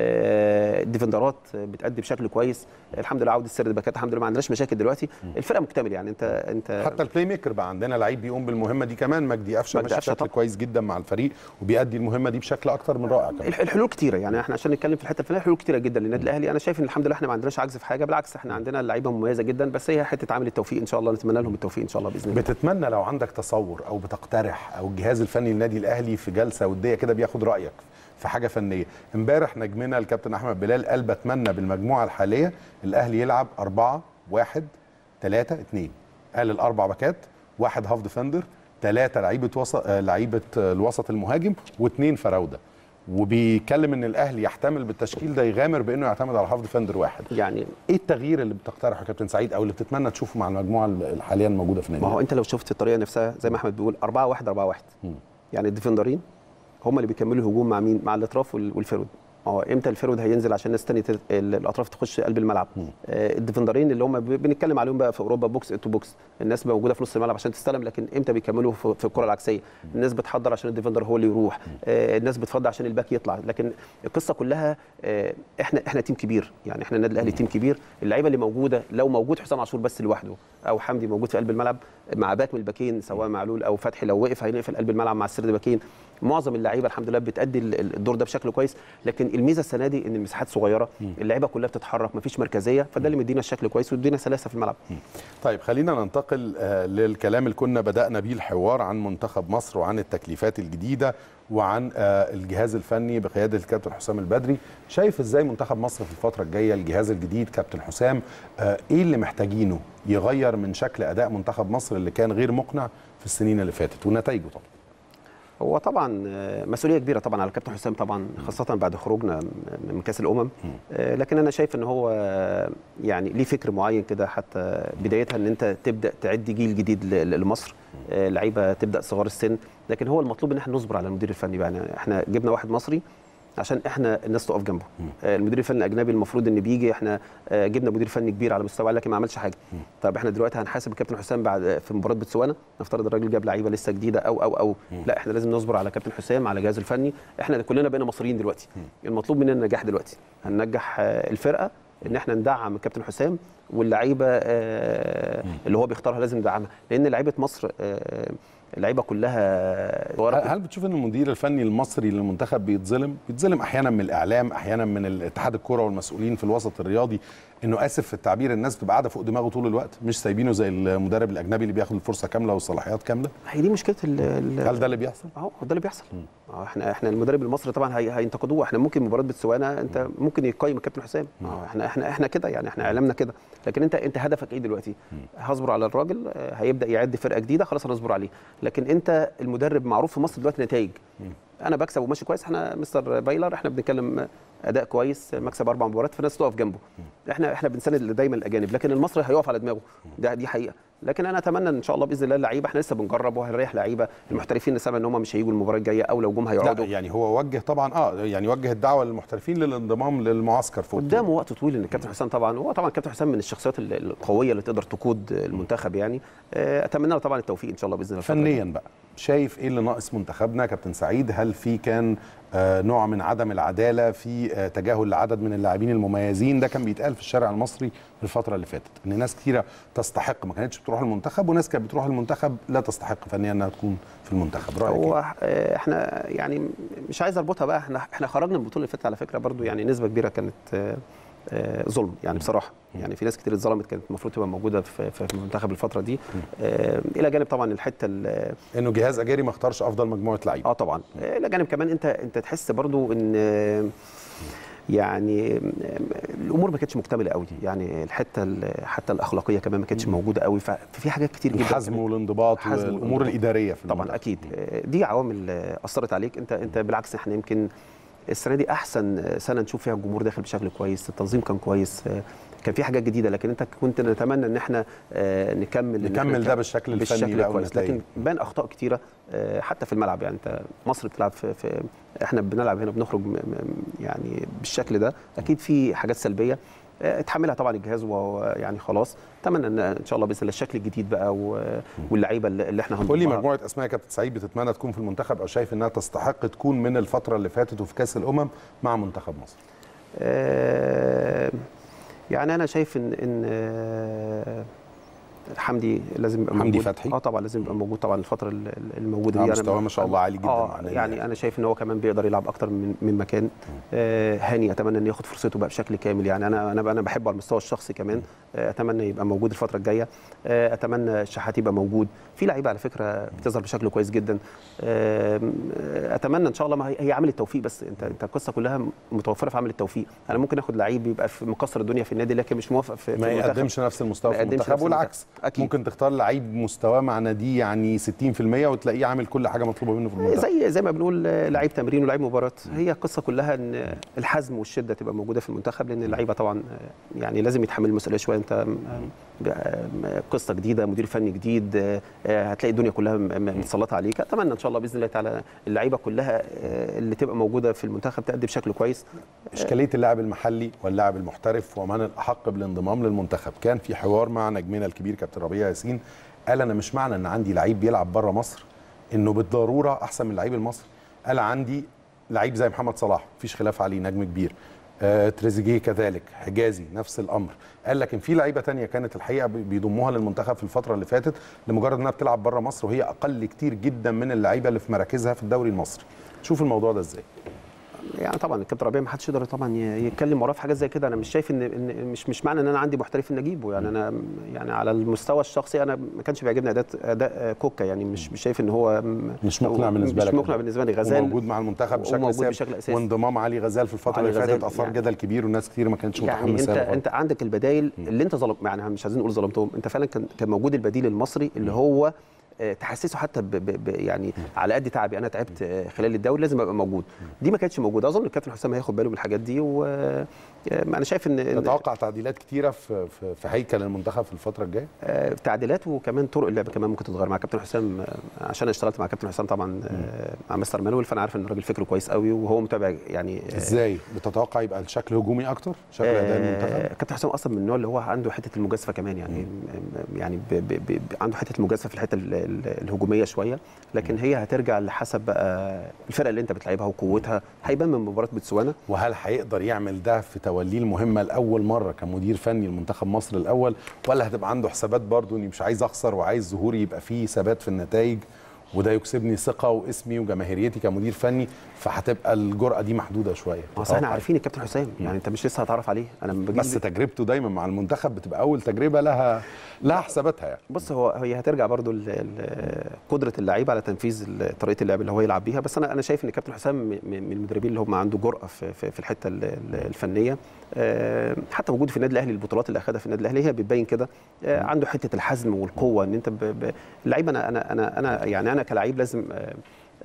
آه، الديفندرات بتأدي بشكل كويس الحمد لله عوده السرد باكات الحمد لله ما عندناش مشاكل دلوقتي الفرقه مكتمله يعني انت انت حتى البلاي ميكر بقى عندنا لعيب بيقوم بالمهمه دي كمان مجدي قفشه مجدي ماشي قفشة بشكل طبعا. كويس جدا مع الفريق وبيأدي المهمه دي بشكل اكتر من رائع كمان الح- الحلول كتيره يعني احنا عشان نتكلم في الحته الفنيه حلول كتيره جدا للنادي الاهلي انا شايف ان الحمد لله احنا ما عندناش عجز في حاجه بالعكس احنا عندنا لعيبه مميزه جدا بس هي حته عامل التوفيق ان شاء الله نتمنى لهم التوفيق ان شاء الله باذن الله بتتمنى لو عندك تصور او بتقترح او الجهاز الفني للنادي الاهلي في جلسه وديه كده بياخد رايك في حاجه فنيه امبارح نجمنا الكابتن احمد بلال قال بتمنى بالمجموعه الحاليه الاهلي يلعب 4 1 3 2 قال الاربع باكات واحد هاف ديفندر ثلاثه لعيبه وسط آه، لعيبه آه، الوسط المهاجم واثنين فراوده وبيتكلم ان الاهلي يحتمل بالتشكيل ده يغامر بانه يعتمد على هاف ديفندر واحد يعني ايه التغيير اللي بتقترحه يا كابتن سعيد او اللي بتتمنى تشوفه مع المجموعه الحاليه الموجوده في النادي ما هو انت لو شفت الطريقه نفسها زي ما احمد بيقول 4 1 4 1 يعني الديفندرين هم اللي بيكملوا الهجوم مع مين مع الاطراف وال- والفرود ما هو امتى الفرود هينزل عشان الناس تانية تت- ال- الاطراف تخش قلب الملعب آه الديفندرين اللي هم ب- بنتكلم عليهم بقى في اوروبا بوكس تو بوكس الناس موجوده في نص الملعب عشان تستلم لكن امتى بيكملوا في, في الكره العكسيه الناس بتحضر عشان الديفندر هو اللي يروح آه الناس بتفضل عشان الباك يطلع لكن القصه كلها آه احنا احنا تيم كبير يعني احنا النادي الاهلي تيم كبير اللعيبه اللي موجوده لو موجود حسام عاشور بس لوحده او حمدي موجود في قلب الملعب مع باك من الباكين سواء معلول او فتحي لو وقف هيقفل قلب الملعب مع السرد باكين معظم اللعيبه الحمد لله بتأدي ال- ال- الدور ده بشكل كويس لكن الميزه السنه دي ان المساحات صغيره اللعيبه كلها بتتحرك مفيش مركزيه فده اللي مدينا الشكل كويس وادينا سلاسه في الملعب طيب خلينا ننتقل آه، للكلام اللي كنا بدأنا بيه الحوار عن منتخب مصر وعن التكليفات الجديدة وعن آه، الجهاز الفني بقياده الكابتن حسام البدري شايف ازاي منتخب مصر في الفتره الجايه الجهاز الجديد كابتن حسام آه، ايه اللي محتاجينه يغير من شكل اداء منتخب مصر اللي كان غير مقنع في السنين اللي فاتت ونتائجه طبعا هو طبعا آه، مسؤوليه كبيره طبعا على الكابتن حسام طبعا خاصه بعد خروجنا من كاس الامم آه، لكن انا شايف ان هو آه، يعني ليه فكر معين كده حتى بدايتها ان انت تبدا تعد جيل جديد ل- ل- لمصر آه، لعيبه تبدا صغار السن لكن هو المطلوب ان احنا نصبر على المدير الفني بقى يعني احنا جبنا واحد مصري عشان احنا الناس تقف جنبه آه، المدير الفني الاجنبي المفروض ان بيجي احنا آه، جبنا مدير فني كبير على مستوى عالي لكن ما عملش حاجه طب احنا دلوقتي هنحاسب الكابتن حسام بعد في مباراه بتسوانا نفترض الراجل جاب لعيبه لسه جديده او او او لا احنا لازم نصبر على كابتن حسام على الجهاز الفني احنا كلنا بقينا مصريين دلوقتي المطلوب مننا النجاح دلوقتي هننجح آه، الفرقه ان احنا ندعم الكابتن حسام واللعيبه آه، اللي هو بيختارها لازم ندعمها لان لعيبه مصر آه، اللعيبه كلها صغيرة هل بتشوف ان المدير الفني المصري للمنتخب بيتظلم بيتظلم احيانا من الاعلام احيانا من الاتحاد الكره والمسؤولين في الوسط الرياضي انه اسف في التعبير الناس بتبقى قاعده فوق دماغه طول الوقت مش سايبينه زي المدرب الاجنبي اللي بياخد الفرصه كامله والصلاحيات كامله هي دي مشكله ال- ال- هل ده اللي بيحصل اهو ده اللي بيحصل اه احنا احنا المدرب المصري طبعا هي هينتقدوه احنا ممكن مباراه بتسوانا انت ممكن يقيم الكابتن حسام اه احنا احنا احنا كده يعني احنا اعلامنا كده لكن انت انت هدفك ايه دلوقتي هصبر على الراجل آه، هيبدا يعد فرقه جديده خلاص هنصبر عليه لكن انت المدرب معروف في مصر دلوقتي نتائج انا بكسب وماشي كويس احنا مستر بايلر احنا بنتكلم اداء كويس مكسب اربع مباريات فالناس تقف جنبه احنا احنا بنساند دايما الاجانب لكن المصري هيقف على دماغه ده دي حقيقه لكن انا اتمنى ان شاء الله باذن الله اللعيبه احنا لسه بنجرب وهنريح لعيبه المحترفين نسمع ان هم مش هيجوا المباراه الجايه او لو جم لا هيقعدوا يعني هو وجه طبعا اه يعني وجه الدعوه للمحترفين للانضمام للمعسكر فوق قدامه وقت طويل ان الكابتن حسام طبعا هو طبعا الكابتن حسام من الشخصيات ال- القويه اللي تقدر تقود المنتخب يعني آه، اتمنى له طبعا التوفيق ان شاء الله باذن الله الفترة فنيا بقى شايف ايه اللي ناقص منتخبنا كابتن سعيد هل في كان آه نوع من عدم العداله في آه تجاهل لعدد من اللاعبين المميزين ده كان بيتقال في الشارع المصري في الفتره اللي فاتت ان ناس كتيره تستحق ما كانتش بتروح المنتخب وناس كانت بتروح المنتخب لا تستحق فنيا انها تكون في المنتخب رايك إيه؟ هو آه، احنا يعني مش عايز اربطها بقى احنا احنا خرجنا من البطوله اللي فاتت على فكره برضو يعني نسبه كبيره كانت آه، آه، ظلم يعني بصراحه يعني في ناس كتير اتظلمت كانت المفروض تبقى موجوده في في في المنتخب الفتره دي آه، الى جانب طبعا الحته ال- انه جهاز اجاري ما اختارش افضل مجموعه لعيبه اه طبعا آه، الى جانب كمان انت انت تحس برضو ان آه، يعني آه، الامور ما كانتش مكتمله قوي يعني الحته ال- حتى الاخلاقيه كمان ما كانتش موجوده قوي ففي حاجات كتير جدا الحزم كانت- والانضباط حزم والامور والانضباط. الاداريه في طبعا المنتخب. اكيد آه، دي عوامل آه، اثرت عليك انت انت بالعكس احنا يمكن السنه دي احسن آه، سنه نشوف فيها الجمهور داخل بشكل كويس التنظيم كان كويس آه، كان في حاجات جديده لكن انت كنت نتمنى ان احنا آه، نكمل إن إحنا نكمل ده نكمل بالشكل الفني بالشكل بقى كويس والنتائج. لكن بان اخطاء كتيره آه، حتى في الملعب يعني انت مصر بتلعب في, في احنا بنلعب هنا بنخرج م- م- يعني بالشكل ده اكيد في حاجات سلبيه آه، اتحملها طبعا الجهاز ويعني خلاص اتمنى ان ان شاء الله باذن الله الشكل الجديد بقى و- واللعيبه اللي اللي احنا قول لي هنضمها. مجموعه اسماء يا كابتن سعيد بتتمنى تكون في المنتخب او شايف انها تستحق تكون من الفتره اللي فاتت وفي كاس الامم مع منتخب مصر آه، يعني انا شايف ان ان آه، حمدي لازم يبقى حمدي موجود فتحي. اه طبعا لازم يبقى موجود طبعا الفتره ال- ال- الموجوده آه، دي مستواه ما شاء الله عالي جدا اه مع النادي يعني الأهلي. انا شايف ان هو كمان بيقدر يلعب اكتر من من مكان آه هاني اتمنى ان ياخد فرصته بقى بشكل كامل يعني انا انا انا بحبه على المستوى الشخصي كمان آه اتمنى يبقى موجود الفتره الجايه آه اتمنى الشحات يبقى موجود في لعيبه على فكره بتظهر بشكل كويس جدا آه اتمنى ان شاء الله ما هي هي عامل التوفيق بس انت انت القصه كلها متوفره في عامل التوفيق انا ممكن اخد لعيب يبقى في مكسر الدنيا في النادي لكن مش موافق في, في ما المنتخب. يقدمش نفس المستوى ما في يقدمش المنتخب نفس والعكس المستوى. أكيد. ممكن تختار لعيب مستواه مع ناديه يعني 60% وتلاقيه عامل كل حاجه مطلوبه منه في المنتخب زي زي ما بنقول آه، لعيب تمرين ولعيب مباراه هي القصه كلها ان الحزم والشده تبقى موجوده في المنتخب لان اللعيبه طبعا آه، يعني لازم يتحمل المسؤوليه شويه انت آه، آه، قصه جديده مدير فني جديد آه، آه، هتلاقي الدنيا كلها م- م- متسلطه عليك اتمنى ان شاء الله باذن الله تعالى اللعيبه كلها آه، اللي تبقى موجوده في المنتخب تأدي بشكل كويس اشكاليه اللاعب المحلي واللاعب المحترف ومن الاحق بالانضمام للمنتخب كان في حوار مع نجمنا الكبير كابتن ربيع ياسين قال انا مش معنى ان عندي لعيب بيلعب بره مصر انه بالضروره احسن من اللعيب المصري قال عندي لعيب زي محمد صلاح مفيش خلاف عليه نجم كبير آه تريزيجيه كذلك حجازي نفس الامر قال لكن في لعيبه تانية كانت الحقيقه بي- بيضموها للمنتخب في الفتره اللي فاتت لمجرد انها بتلعب بره مصر وهي اقل كتير جدا من اللعيبه اللي في مراكزها في الدوري المصري شوف الموضوع ده ازاي يعني طبعا الكابتن ربيع ما حدش يقدر طبعا ي- يتكلم وراه في حاجات زي كده انا مش شايف ان, إن مش مش معنى ان انا عندي محترف ان اجيبه يعني انا يعني على المستوى الشخصي انا ما كانش بيعجبني اداء اداء كوكا يعني مش مش شايف ان هو م- مش مقنع هو بالنسبه مش لك مقنع بالنسبه لي غزال وموجود مع المنتخب بشكل وموجود ثابت بشكل أساسي. وانضمام علي غزال في الفتره علي اللي فاتت غزال اثار يعني- جدل كبير وناس كتير ما كانتش يعني متحمسه انت له خالص. انت عندك البدايل اللي انت ظلم يعني مش عايزين نقول ظلمتهم انت فعلا كان كان موجود البديل المصري اللي هو آه، تحسسه حتى ب ب ب يعني على قد تعبي انا تعبت آه، خلال الدوري لازم ابقى موجود دي ما كانتش موجوده اظن الكابتن حسام هياخد باله من الحاجات دي و آه، انا شايف ان إن- تتوقع تعديلات كتيره في في, في هيكل المنتخب في الفتره الجايه آه، تعديلات وكمان طرق اللعب كمان ممكن تتغير مع كابتن حسام آه، عشان انا اشتغلت مع كابتن حسام طبعا آه، مع مستر مانويل فانا عارف ان الراجل فكره كويس قوي وهو متابع يعني آه، ازاي بتتوقع يبقى الشكل هجومي اكتر شكل اداء المنتخب آه، كابتن حسام اصلا من النوع اللي هو عنده حته المجازفه كمان يعني م- يعني ب ب ب عنده حته المجازفه في الحته ال- ال- الهجوميه شويه لكن هي هترجع لحسب بقى الفرقه اللي انت بتلعبها وقوتها هيبان من مباراه بتسوانا وهل هيقدر يعمل ده في توليه المهمه لاول مره كمدير فني لمنتخب مصر الاول ولا هتبقى عنده حسابات برضه اني مش عايز اخسر وعايز ظهوري يبقى فيه ثبات في النتائج وده يكسبني ثقه واسمي وجماهيريتي كمدير فني فهتبقى الجرأه دي محدوده شويه ما اصل احنا تتوقع؟ عارفين الكابتن حسام يعني انت مش لسه هتعرف عليه انا لما بجيب بس تجربته دايما مع المنتخب بتبقى اول تجربه لها لها حساباتها يعني بص هو هي هترجع برضو ل- ل- قدره اللعيب على تنفيذ ال- طريقه اللعب اللي هو يلعب بيها بس انا انا شايف ان الكابتن حسام م- م- من المدربين اللي هم عنده جرأه في في في الحته ال- ال- الفنيه آه، حتى وجوده في النادي الاهلي البطولات اللي اخذها في النادي الاهلي هي بتبين كده آه، عنده حته الحزم والقوه ان انت ب- ب- اللعيب انا انا انا انا يعني انا كلعيب لازم آه،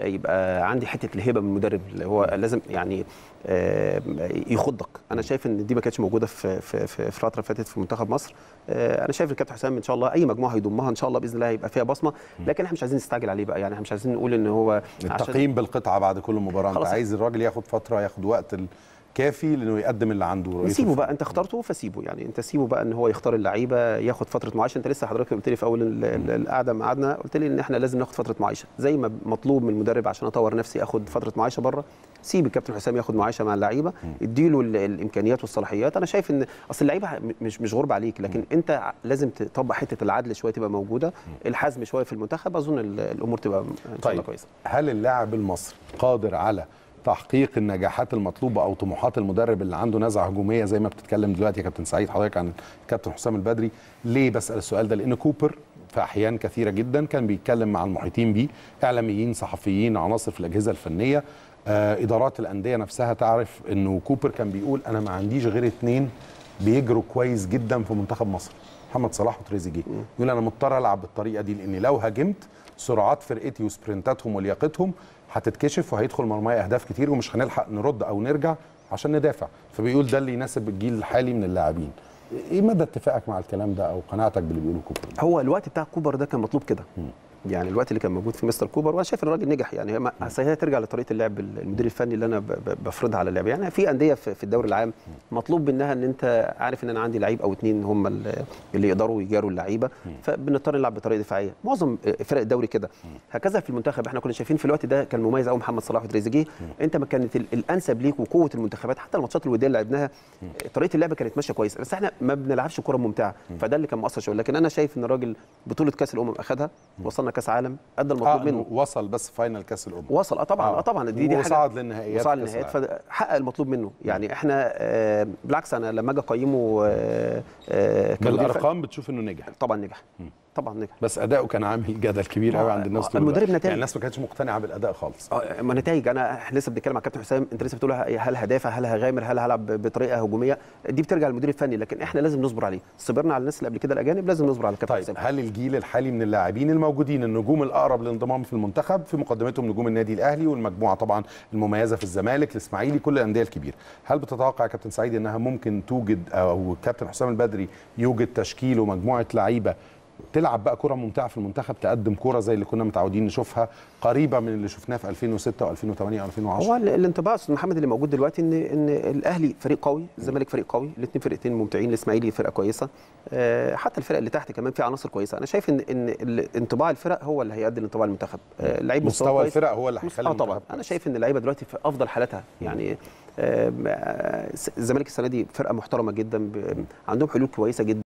يبقى عندي حته الهبه من المدرب اللي هو لازم يعني آه، يخضك انا شايف ان دي ما كانتش موجوده في في في في الفتره اللي فاتت في منتخب مصر آه، انا شايف الكابتن حسام ان شاء الله اي مجموعه هيضمها ان شاء الله باذن الله هيبقى فيها بصمه لكن احنا مش عايزين نستعجل عليه بقى يعني احنا مش عايزين نقول ان هو عشان التقييم بالقطعه بعد كل مباراه انت خلاص. عايز الراجل ياخد فتره ياخد وقت الكافي لانه يقدم اللي عنده رؤيته نسيبه في- بقى انت اخترته فسيبه يعني انت سيبه بقى ان هو يختار اللعيبه ياخد فتره معاشه انت لسه حضرتك قلت لي في اول ال- ال- القعده ما قعدنا قلت لي ان احنا لازم ناخد فتره معاشه زي ما مطلوب من المدرب عشان اطور نفسي اخد فتره معاشه بره سيب الكابتن حسام ياخد معاشه مع اللعيبه اديله ال- الامكانيات والصلاحيات انا شايف ان اصل اللعيبه م- مش مش غرب عليك لكن انت ع- لازم تطبق حته العدل شويه تبقى موجوده الحزم شويه في المنتخب اظن ال- الامور تبقى ان شاء الله طيب كويسه هل اللاعب المصري قادر على تحقيق النجاحات المطلوبه او طموحات المدرب اللي عنده نزعه هجوميه زي ما بتتكلم دلوقتي يا كابتن سعيد حضرتك عن الكابتن حسام البدري ليه بسال السؤال ده لان كوبر في احيان كثيره جدا كان بيتكلم مع المحيطين بيه اعلاميين صحفيين عناصر في الاجهزه الفنيه آه ادارات الانديه نفسها تعرف انه كوبر كان بيقول انا ما عنديش غير اتنين بيجروا كويس جدا في منتخب مصر محمد صلاح وتريزيجيه يقول انا مضطر العب بالطريقه دي لاني لو هاجمت سرعات فرقتي وسبرنتاتهم ولياقتهم هتتكشف وهيدخل مرمايا اهداف كتير ومش هنلحق نرد او نرجع عشان ندافع فبيقول ده اللي يناسب الجيل الحالي من اللاعبين ايه مدى اتفاقك مع الكلام ده او قناعتك باللي بيقوله كوبر ده؟ هو الوقت بتاع كوبر ده كان مطلوب كده يعني الوقت اللي كان موجود في مستر كوبر وانا شايف ان الراجل نجح يعني هي ما- أصل هي ترجع لطريقه اللعب المدير الفني اللي انا ب- ب- بفرضها على اللعب يعني في انديه في في الدوري العام مطلوب منها ان انت عارف ان انا عندي لعيب او اتنين هم ال- اللي يقدروا يجاروا اللعيبه فبنضطر نلعب بطريقه دفاعيه معظم فرق الدوري كده هكذا في المنتخب احنا كنا شايفين في الوقت ده كان مميز قوي محمد صلاح وتريزيجيه انت ما كانت ال- الانسب ليك وقوه المنتخبات حتى الماتشات الوديه اللي لعبناها طريقه اللعب كانت ماشيه كويس بس احنا ما بنلعبش كره ممتعه فده اللي كان مؤثر شويه لكن انا شايف ان الراجل بطوله كاس الامم اخذها وصلنا كاس عالم ادى المطلوب آه منه وصل بس فاينل كاس الامم وصل اه طبعا اه طبعا دي دي حاجه وصعد للنهائيات وصعد كأس للنهائيات العالم. فحقق المطلوب منه يعني احنا آه بالعكس انا لما اجي اقيمه آه آه كمدير فني- بالارقام بتشوف انه نجح طبعا نجح طبعا نجح بس اداؤه كان عامل جدل كبير قوي آه، عند الناس آه، طول المدرب الوقت. نتائج. يعني الناس ما كانتش مقتنعه بالاداء خالص اه ما نتائج انا احنا لسه بنتكلم على كابتن حسام انت لسه بتقول هل هدافع هل هغامر هل هلعب بطريقه هجوميه دي بترجع للمدير الفني لكن احنا لازم نصبر عليه صبرنا على الناس اللي قبل كده الاجانب لازم نصبر على كابتن طيب حسام هل الجيل الحالي من اللاعبين الموجودين النجوم الاقرب للانضمام في المنتخب في مقدمتهم نجوم النادي الاهلي والمجموعه طبعا المميزه في الزمالك الاسماعيلي كل الانديه الكبيره هل بتتوقع يا كابتن سعيد انها ممكن توجد او كابتن حسام البدري يوجد تشكيل ومجموعه لعيبه تلعب بقى كره ممتعه في المنتخب تقدم كره زي اللي كنا متعودين نشوفها قريبه من اللي شفناه في 2006 و2008 و2010 هو ال- الانطباع استاذ محمد اللي موجود دلوقتي ان ان الاهلي فريق قوي الزمالك فريق قوي الاثنين فرقتين ممتعين الاسماعيلي فرقه كويسه آه، حتى الفرق اللي تحت كمان في عناصر كويسه انا شايف ان ان ال- انطباع الفرق هو اللي هيؤدي لانطباع المنتخب آه، لعيب مستوى كويس. الفرق هو اللي مس- هيخلي اه طبعا المنتخب انا كويس. شايف ان اللعيبه دلوقتي في افضل حالاتها يعني آه، آه، الزمالك السنه دي فرقه محترمه جدا ب- عندهم حلول كويسه جدا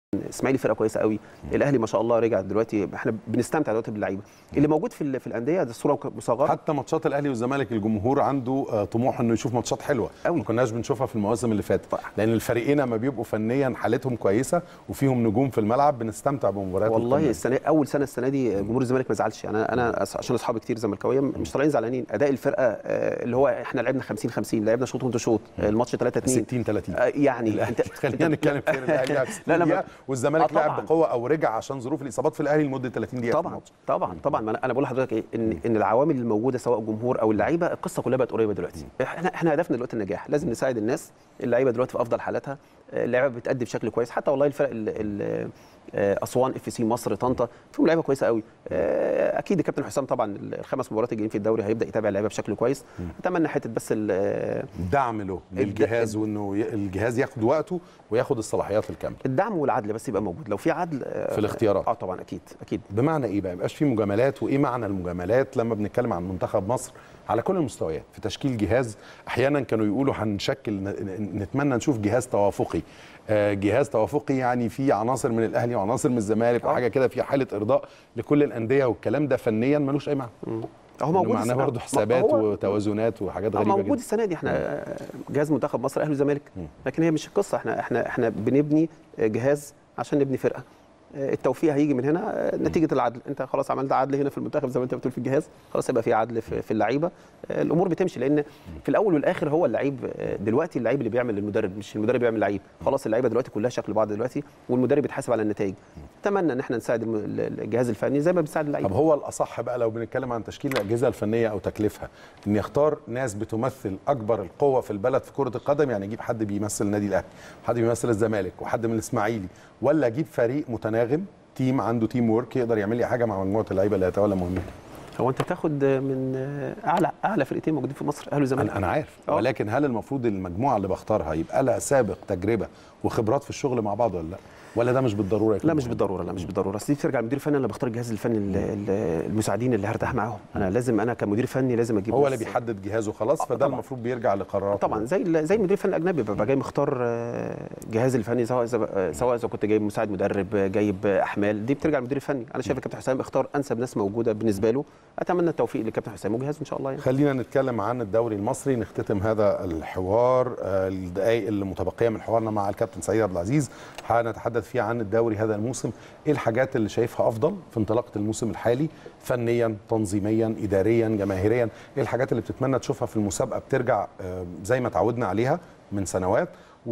اسماعيلي فرقه كويسه قوي الاهلي ما شاء الله رجع دلوقتي احنا بنستمتع دلوقتي باللعيبه اللي موجود في ال- في الانديه ده الصوره مصغره حتى ماتشات الاهلي والزمالك الجمهور عنده آه، طموح انه يشوف ماتشات حلوه أوي. ما كناش بنشوفها في المواسم اللي فاتت صح. لان الفريقين لما بيبقوا فنيا حالتهم كويسه وفيهم نجوم في الملعب بنستمتع بمباريات والله القمة. السنه اول سنه السنه دي جمهور الزمالك ما زعلش يعني انا انا أص- عشان اصحابي كتير زملكاويه مش طالعين زعلانين اداء الفرقه آه، اللي هو احنا لعبنا 50 50 لعبنا شوط وانت شوط آه، الماتش 3 2 60 30 يعني انت خلينا نتكلم كده الاهلي لعب 60 لا، لا، ما- دقيقه والزمالك آه، لعب طبعاً. بقوه او رجع عشان ظروف الاصابات في الاهلي لمده 30 دقيقه في طبعا الماتش. طبعا طبعا ما انا أنا بقول لحضرتك ايه ان ان العوامل الموجوده سواء جمهور او اللعيبه القصه كلها بقت قريبه دلوقتي احنا احنا هدفنا دلوقتي النجاح لازم نساعد الناس اللعيبه دلوقتي في افضل حالاتها آه، اللعيبه بتأدي بشكل كويس حتى والله الفرق ال- ال- آه، اسوان اف سي مصر طنطا فيهم لعيبه كويسه قوي آه، اكيد الكابتن حسام طبعا الخمس مباريات الجايين في الدوري هيبدا يتابع اللعيبه بشكل كويس اتمنى حته بس ال- آه، دعم له للجهاز وانه ي- الجهاز ياخد وقته وياخد الصلاحيات الكامله الدعم والعدل بس يبقى موجود لو في عدل آه، في الاختيارات. اه طبعا اكيد اكيد بمعنى ايه بقى؟ ما يبقاش في مجاملات وايه معنى المجاملات لما بنتكلم عن منتخب مصر على كل المستويات في تشكيل جهاز احيانا كانوا يقولوا هنشكل ن- ن- نتمنى نشوف جهاز توافقي آه، جهاز توافقي يعني فيه عناصر من الاهلي وعناصر من الزمالك وحاجه كده في حاله ارضاء لكل الانديه والكلام ده فنيا ملوش اي معنى هو إنه موجود معناه السنة- برضه حسابات هو- وتوازنات وحاجات آه، غريبه موجود جدا السنه دي احنا آه، جهاز منتخب مصر اهلي وزمالك لكن هي مش القصه احنا احنا احنا بنبني آه، جهاز عشان نبني فرقه آه، التوفيق هيجي من هنا آه، نتيجه العدل انت خلاص عملت عدل هنا في المنتخب زي ما انت بتقول في الجهاز خلاص يبقى في عدل في, في اللعيبه آه، الامور بتمشي لان في الاول والاخر هو اللعيب آه، دلوقتي اللعيب اللي بيعمل المدرب مش المدرب بيعمل اللعيب خلاص اللعيبه دلوقتي كلها شكل بعض دلوقتي والمدرب بيتحاسب على النتائج اتمنى ان احنا نساعد الم- الجهاز الفني زي ما بنساعد اللعيبه طب هو الاصح بقى لو بنتكلم عن تشكيل الاجهزه الفنيه او تكليفها ان يختار ناس بتمثل اكبر القوه في البلد في كره القدم يعني يجيب حد بيمثل النادي الاهلي حد بيمثل الزمالك وحد من الاسماعيلي ولا اجيب فريق متناغم تيم عنده تيم ورك يقدر يعمل لي حاجه مع مجموعه اللعيبه اللي هيتولى مهمته هو انت تاخد من آه، اعلى اعلى فرقتين موجودين في مصر اهلي وزمالك انا انا عارف آه. ولكن هل المفروض المجموعه اللي بختارها يبقى لها سابق تجربه وخبرات في الشغل مع بعض ولا لا ولا ده مش بالضروره يكون لا مش مهم؟ بالضروره لا مش بالضروره اصل دي بترجع للمدير الفني انا بختار الجهاز الفني ال- ال- المساعدين اللي هرتاح معاهم انا لازم انا كمدير فني لازم اجيب هو اللي ناس- بيحدد جهازه خلاص فده طبعاً. المفروض بيرجع لقراراته طبعا زي ال- زي المدير الفني الاجنبي ببقى جاي مختار آه، جهاز الفني سواء إذا- سواء اذا كنت جايب مساعد مدرب آه، جايب آه، احمال دي بترجع للمدير الفني انا شايف الكابتن حسام اختار انسب ناس موجوده بالنسبه له اتمنى التوفيق للكابتن حسام وجهازه ان شاء الله يعني. خلينا نتكلم عن الدوري المصري نختتم هذا الحوار آه، الدقائق اللي متبقيه من حوارنا مع الكابتن سعيد عبد العزيز هنتحدث فيه عن الدوري هذا الموسم ايه الحاجات اللي شايفها افضل في انطلاقه الموسم الحالي فنيا تنظيميا اداريا جماهيريا ايه الحاجات اللي بتتمنى تشوفها في المسابقه بترجع آه، زي ما تعودنا عليها من سنوات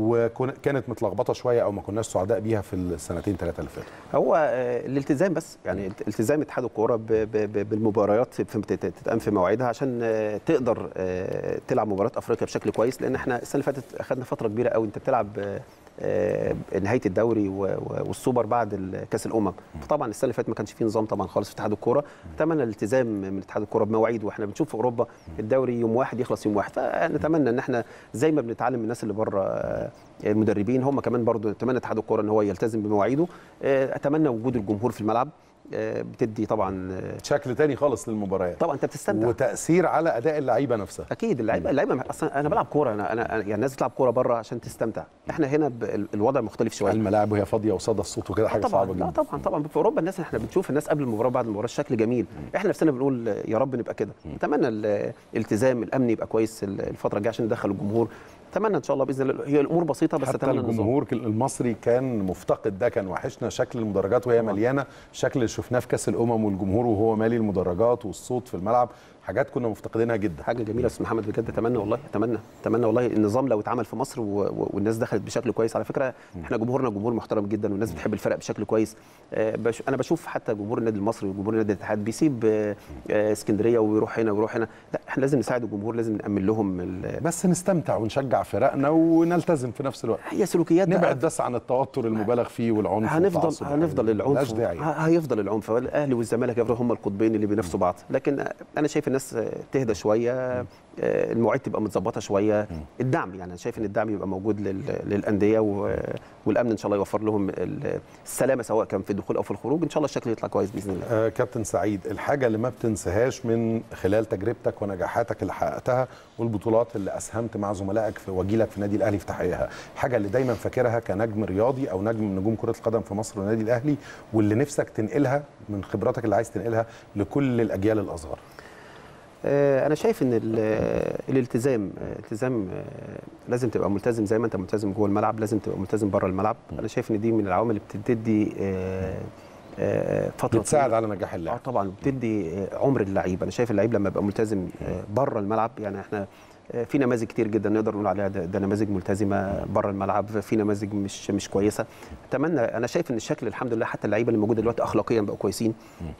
وكانت متلخبطه شويه او ما كناش سعداء بيها في السنتين ثلاثه اللي فاتوا هو آه، الالتزام بس يعني الت- التزام اتحاد الكوره ب- ب- ب- بالمباريات في في- تت- تتقام في مواعيدها عشان آه، تقدر آه، تلعب مباراه افريقيا بشكل كويس لان احنا السنه اللي فاتت اخذنا فتره كبيره قوي انت بتلعب آه، آه، نهايه الدوري و- و- والسوبر بعد ال- كاس الامم فطبعا السنه اللي فاتت ما كانش فيه نظام طبعا خالص في اتحاد الكوره اتمنى الالتزام من اتحاد الكوره بمواعيد واحنا بنشوف في اوروبا الدوري يوم واحد يخلص يوم واحد فنتمنى ان احنا زي ما بنتعلم من الناس اللي بره آه، المدربين هم كمان برضو اتمنى اتحاد الكوره ان هو يلتزم بمواعيده آه، اتمنى وجود الجمهور في الملعب آه، بتدي طبعا آه، شكل تاني خالص للمباريات طبعا انت بتستمتع وتاثير على اداء اللعيبه نفسها اكيد اللعيبه اللعيبه اصلا انا بلعب كوره انا انا يعني الناس بتلعب كوره بره عشان تستمتع احنا هنا ب- ال- الوضع مختلف شويه الملاعب وهي فاضيه وصدى الصوت وكده حاجه طبعا صعبه لا جدا طبعا طبعا في اوروبا الناس احنا بنشوف الناس قبل المباراه وبعد المباراه الشكل جميل احنا نفسنا بنقول يا رب نبقى كده نتمنى ال- الالتزام الامني يبقى كويس ال- الفتره الجايه عشان ندخل الجمهور اتمنى ان شاء الله باذن الله هي الامور بسيطه بس حتى اتمنى النظام. الجمهور المصري كان مفتقد ده كان وحشنا شكل المدرجات وهي مليانه الشكل اللي شفناه في كاس الامم والجمهور وهو مالي المدرجات والصوت في الملعب حاجات كنا مفتقدينها جدا حاجه جميله يا استاذ محمد بجد اتمنى والله اتمنى اتمنى والله النظام لو اتعمل في مصر و... و... والناس دخلت بشكل كويس على فكره احنا جمهورنا جمهور محترم جدا والناس بتحب الفرق بشكل كويس آه، بش... انا بشوف حتى جمهور النادي المصري وجمهور نادي الاتحاد بيسيب آه، آه، اسكندريه ويروح هنا ويروح هنا لا احنا لازم نساعد الجمهور لازم نامن لهم ال... بس نستمتع ونشجع فرقنا ونلتزم في نفس الوقت هي سلوكيات بقى. نبعد بس عن التوتر المبالغ فيه والعنف هنفضل والتعصب هنفضل ملهاش العنف داعي ه- هيفضل العنف الاهلي والزمالك يفضلوا هم القطبين اللي بينافسوا بعض لكن انا شايف الناس الناس آه، تهدى شويه آه، المواعيد تبقى متظبطه شويه الدعم يعني انا شايف ان الدعم يبقى موجود لل- للانديه و- والامن ان شاء الله يوفر لهم ال- السلامه سواء كان في الدخول او في الخروج ان شاء الله الشكل يطلع كويس باذن الله آه كابتن سعيد الحاجة اللي ما بتنساهاش من خلال تجربتك ونجاحاتك اللي حققتها والبطولات اللي أسهمت مع زملائك في وجيلك في النادي الأهلي في تحقيقها الحاجة اللي دايما فاكرها كنجم رياضي أو نجم من نجوم كرة القدم في مصر والنادي الأهلي واللي نفسك تنقلها من خبراتك اللي عايز تنقلها لكل الأجيال الأصغر آه، انا شايف ان ال- الالتزام آه، التزام آه، لازم تبقى ملتزم زي ما انت ملتزم جوه الملعب لازم تبقى ملتزم بره الملعب انا شايف ان دي من العوامل اللي بتدي آه، آه، فتره بتساعد طويلة. على نجاح اه اللاعب طبعا بتدي آه، عمر اللعيب انا شايف اللعيب لما يبقى ملتزم آه، بره الملعب يعني احنا آه، في نماذج كتير جدا نقدر نقول عليها ده, ده نماذج ملتزمه بره الملعب في نماذج مش مش كويسه اتمنى انا شايف ان الشكل الحمد لله حتى اللعيبه اللي موجوده دلوقتي اخلاقيا بقوا كويسين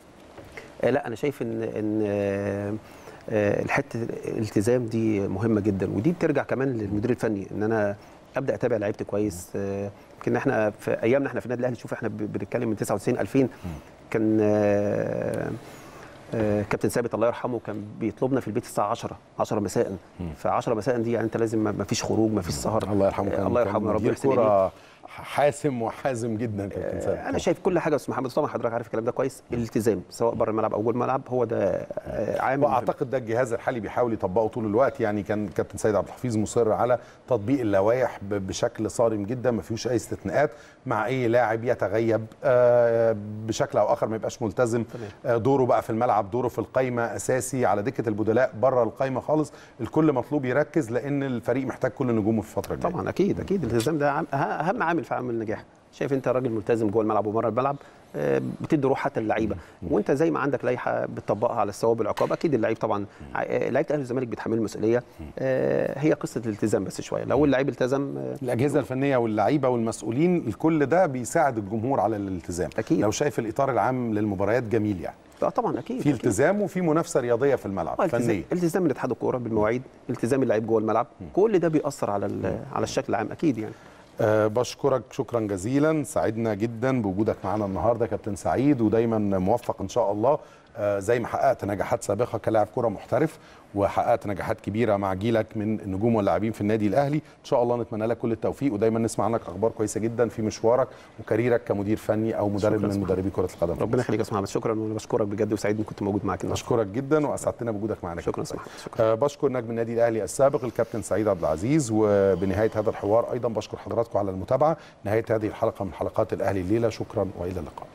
آه، لا انا شايف ان ان آه، آه، الحته الالتزام دي مهمه جدا ودي بترجع كمان للمدير الفني ان انا ابدا اتابع لعيبتي كويس آه، يمكن احنا في ايامنا احنا في النادي الاهلي شوف احنا ب- بنتكلم من 99 2000 كان آه، آه، كابتن ثابت الله يرحمه كان بيطلبنا في البيت الساعه 10 10 مساء ف 10 مساء دي يعني انت لازم ما فيش خروج ما فيش سهر الله يرحمه آه، كان الله كان يرحمه يا رب مدير يحسن إليه. كرة حاسم وحازم جدا كابتن ثابت انا شايف كل حاجه يا استاذ محمد طبعا حضرتك عارف الكلام ده كويس الالتزام سواء بره الملعب او جوه الملعب هو ده آه، عامل مهم. واعتقد ده الجهاز الحالي بيحاول يطبقه طول الوقت يعني كان كابتن سيد عبد الحفيظ مصر على تطبيق اللوائح ب- بشكل صارم جدا ما فيهوش اي استثناءات مع اي لاعب يتغيب آه، بشكل او اخر ما يبقاش ملتزم آه، دوره بقى في الملعب دوره في القايمه اساسي على دكه البدلاء بره القايمه خالص الكل مطلوب يركز لان الفريق محتاج كل نجومه في الفتره الجايه طبعا اكيد اكيد الالتزام ده عام- أه- اهم عامل في عامل النجاح شايف انت راجل ملتزم جوه الملعب وبره الملعب آه، بتدي روح حتى اللعيبه وانت زي ما عندك لائحه بتطبقها على الثواب والعقاب اكيد اللعيب طبعا ع- آه، لعيبه اهلي والزمالك بيتحملوا المسؤوليه آه، هي قصه الالتزام بس شويه لو اللعيب التزم آه، الاجهزه الفنيه واللعيبه والمسؤولين الكل ده بيساعد الجمهور على الالتزام أكيد. لو شايف الاطار العام للمباريات جميل يعني اه طبعا اكيد في أكيد. التزام وفي منافسه رياضيه في الملعب آه، التزام فنيه التزام من اتحاد الكوره بالمواعيد التزام اللعيب جوه الملعب كل ده بيأثر على ال- على الشكل العام اكيد يعني أه بشكرك شكرا جزيلا سعدنا جدا بوجودك معنا النهارده كابتن سعيد ودايما موفق ان شاء الله أه زي ما حققت نجاحات سابقه كلاعب كره محترف وحققت نجاحات كبيره مع جيلك من النجوم واللاعبين في النادي الاهلي ان شاء الله نتمنى لك كل التوفيق ودايما نسمع عنك اخبار كويسه جدا في مشوارك وكاريرك كمدير فني او مدرب شكراً من مدربي كره القدم في ربنا مصر. يخليك يا استاذ محمد شكرا وانا بشكرك بجد وسعيد اني كنت موجود معاك النهارده بشكرك جدا واسعدتنا بوجودك معنا شكرا كابتن استاذ سعيد. محمد شكرا أه بشكر نجم النادي الاهلي السابق الكابتن سعيد عبد العزيز وبنهايه هذا الحوار ايضا بشكر حضراتكم على المتابعه نهايه هذه الحلقه من حلقات الاهلي الليله شكرا والى اللقاء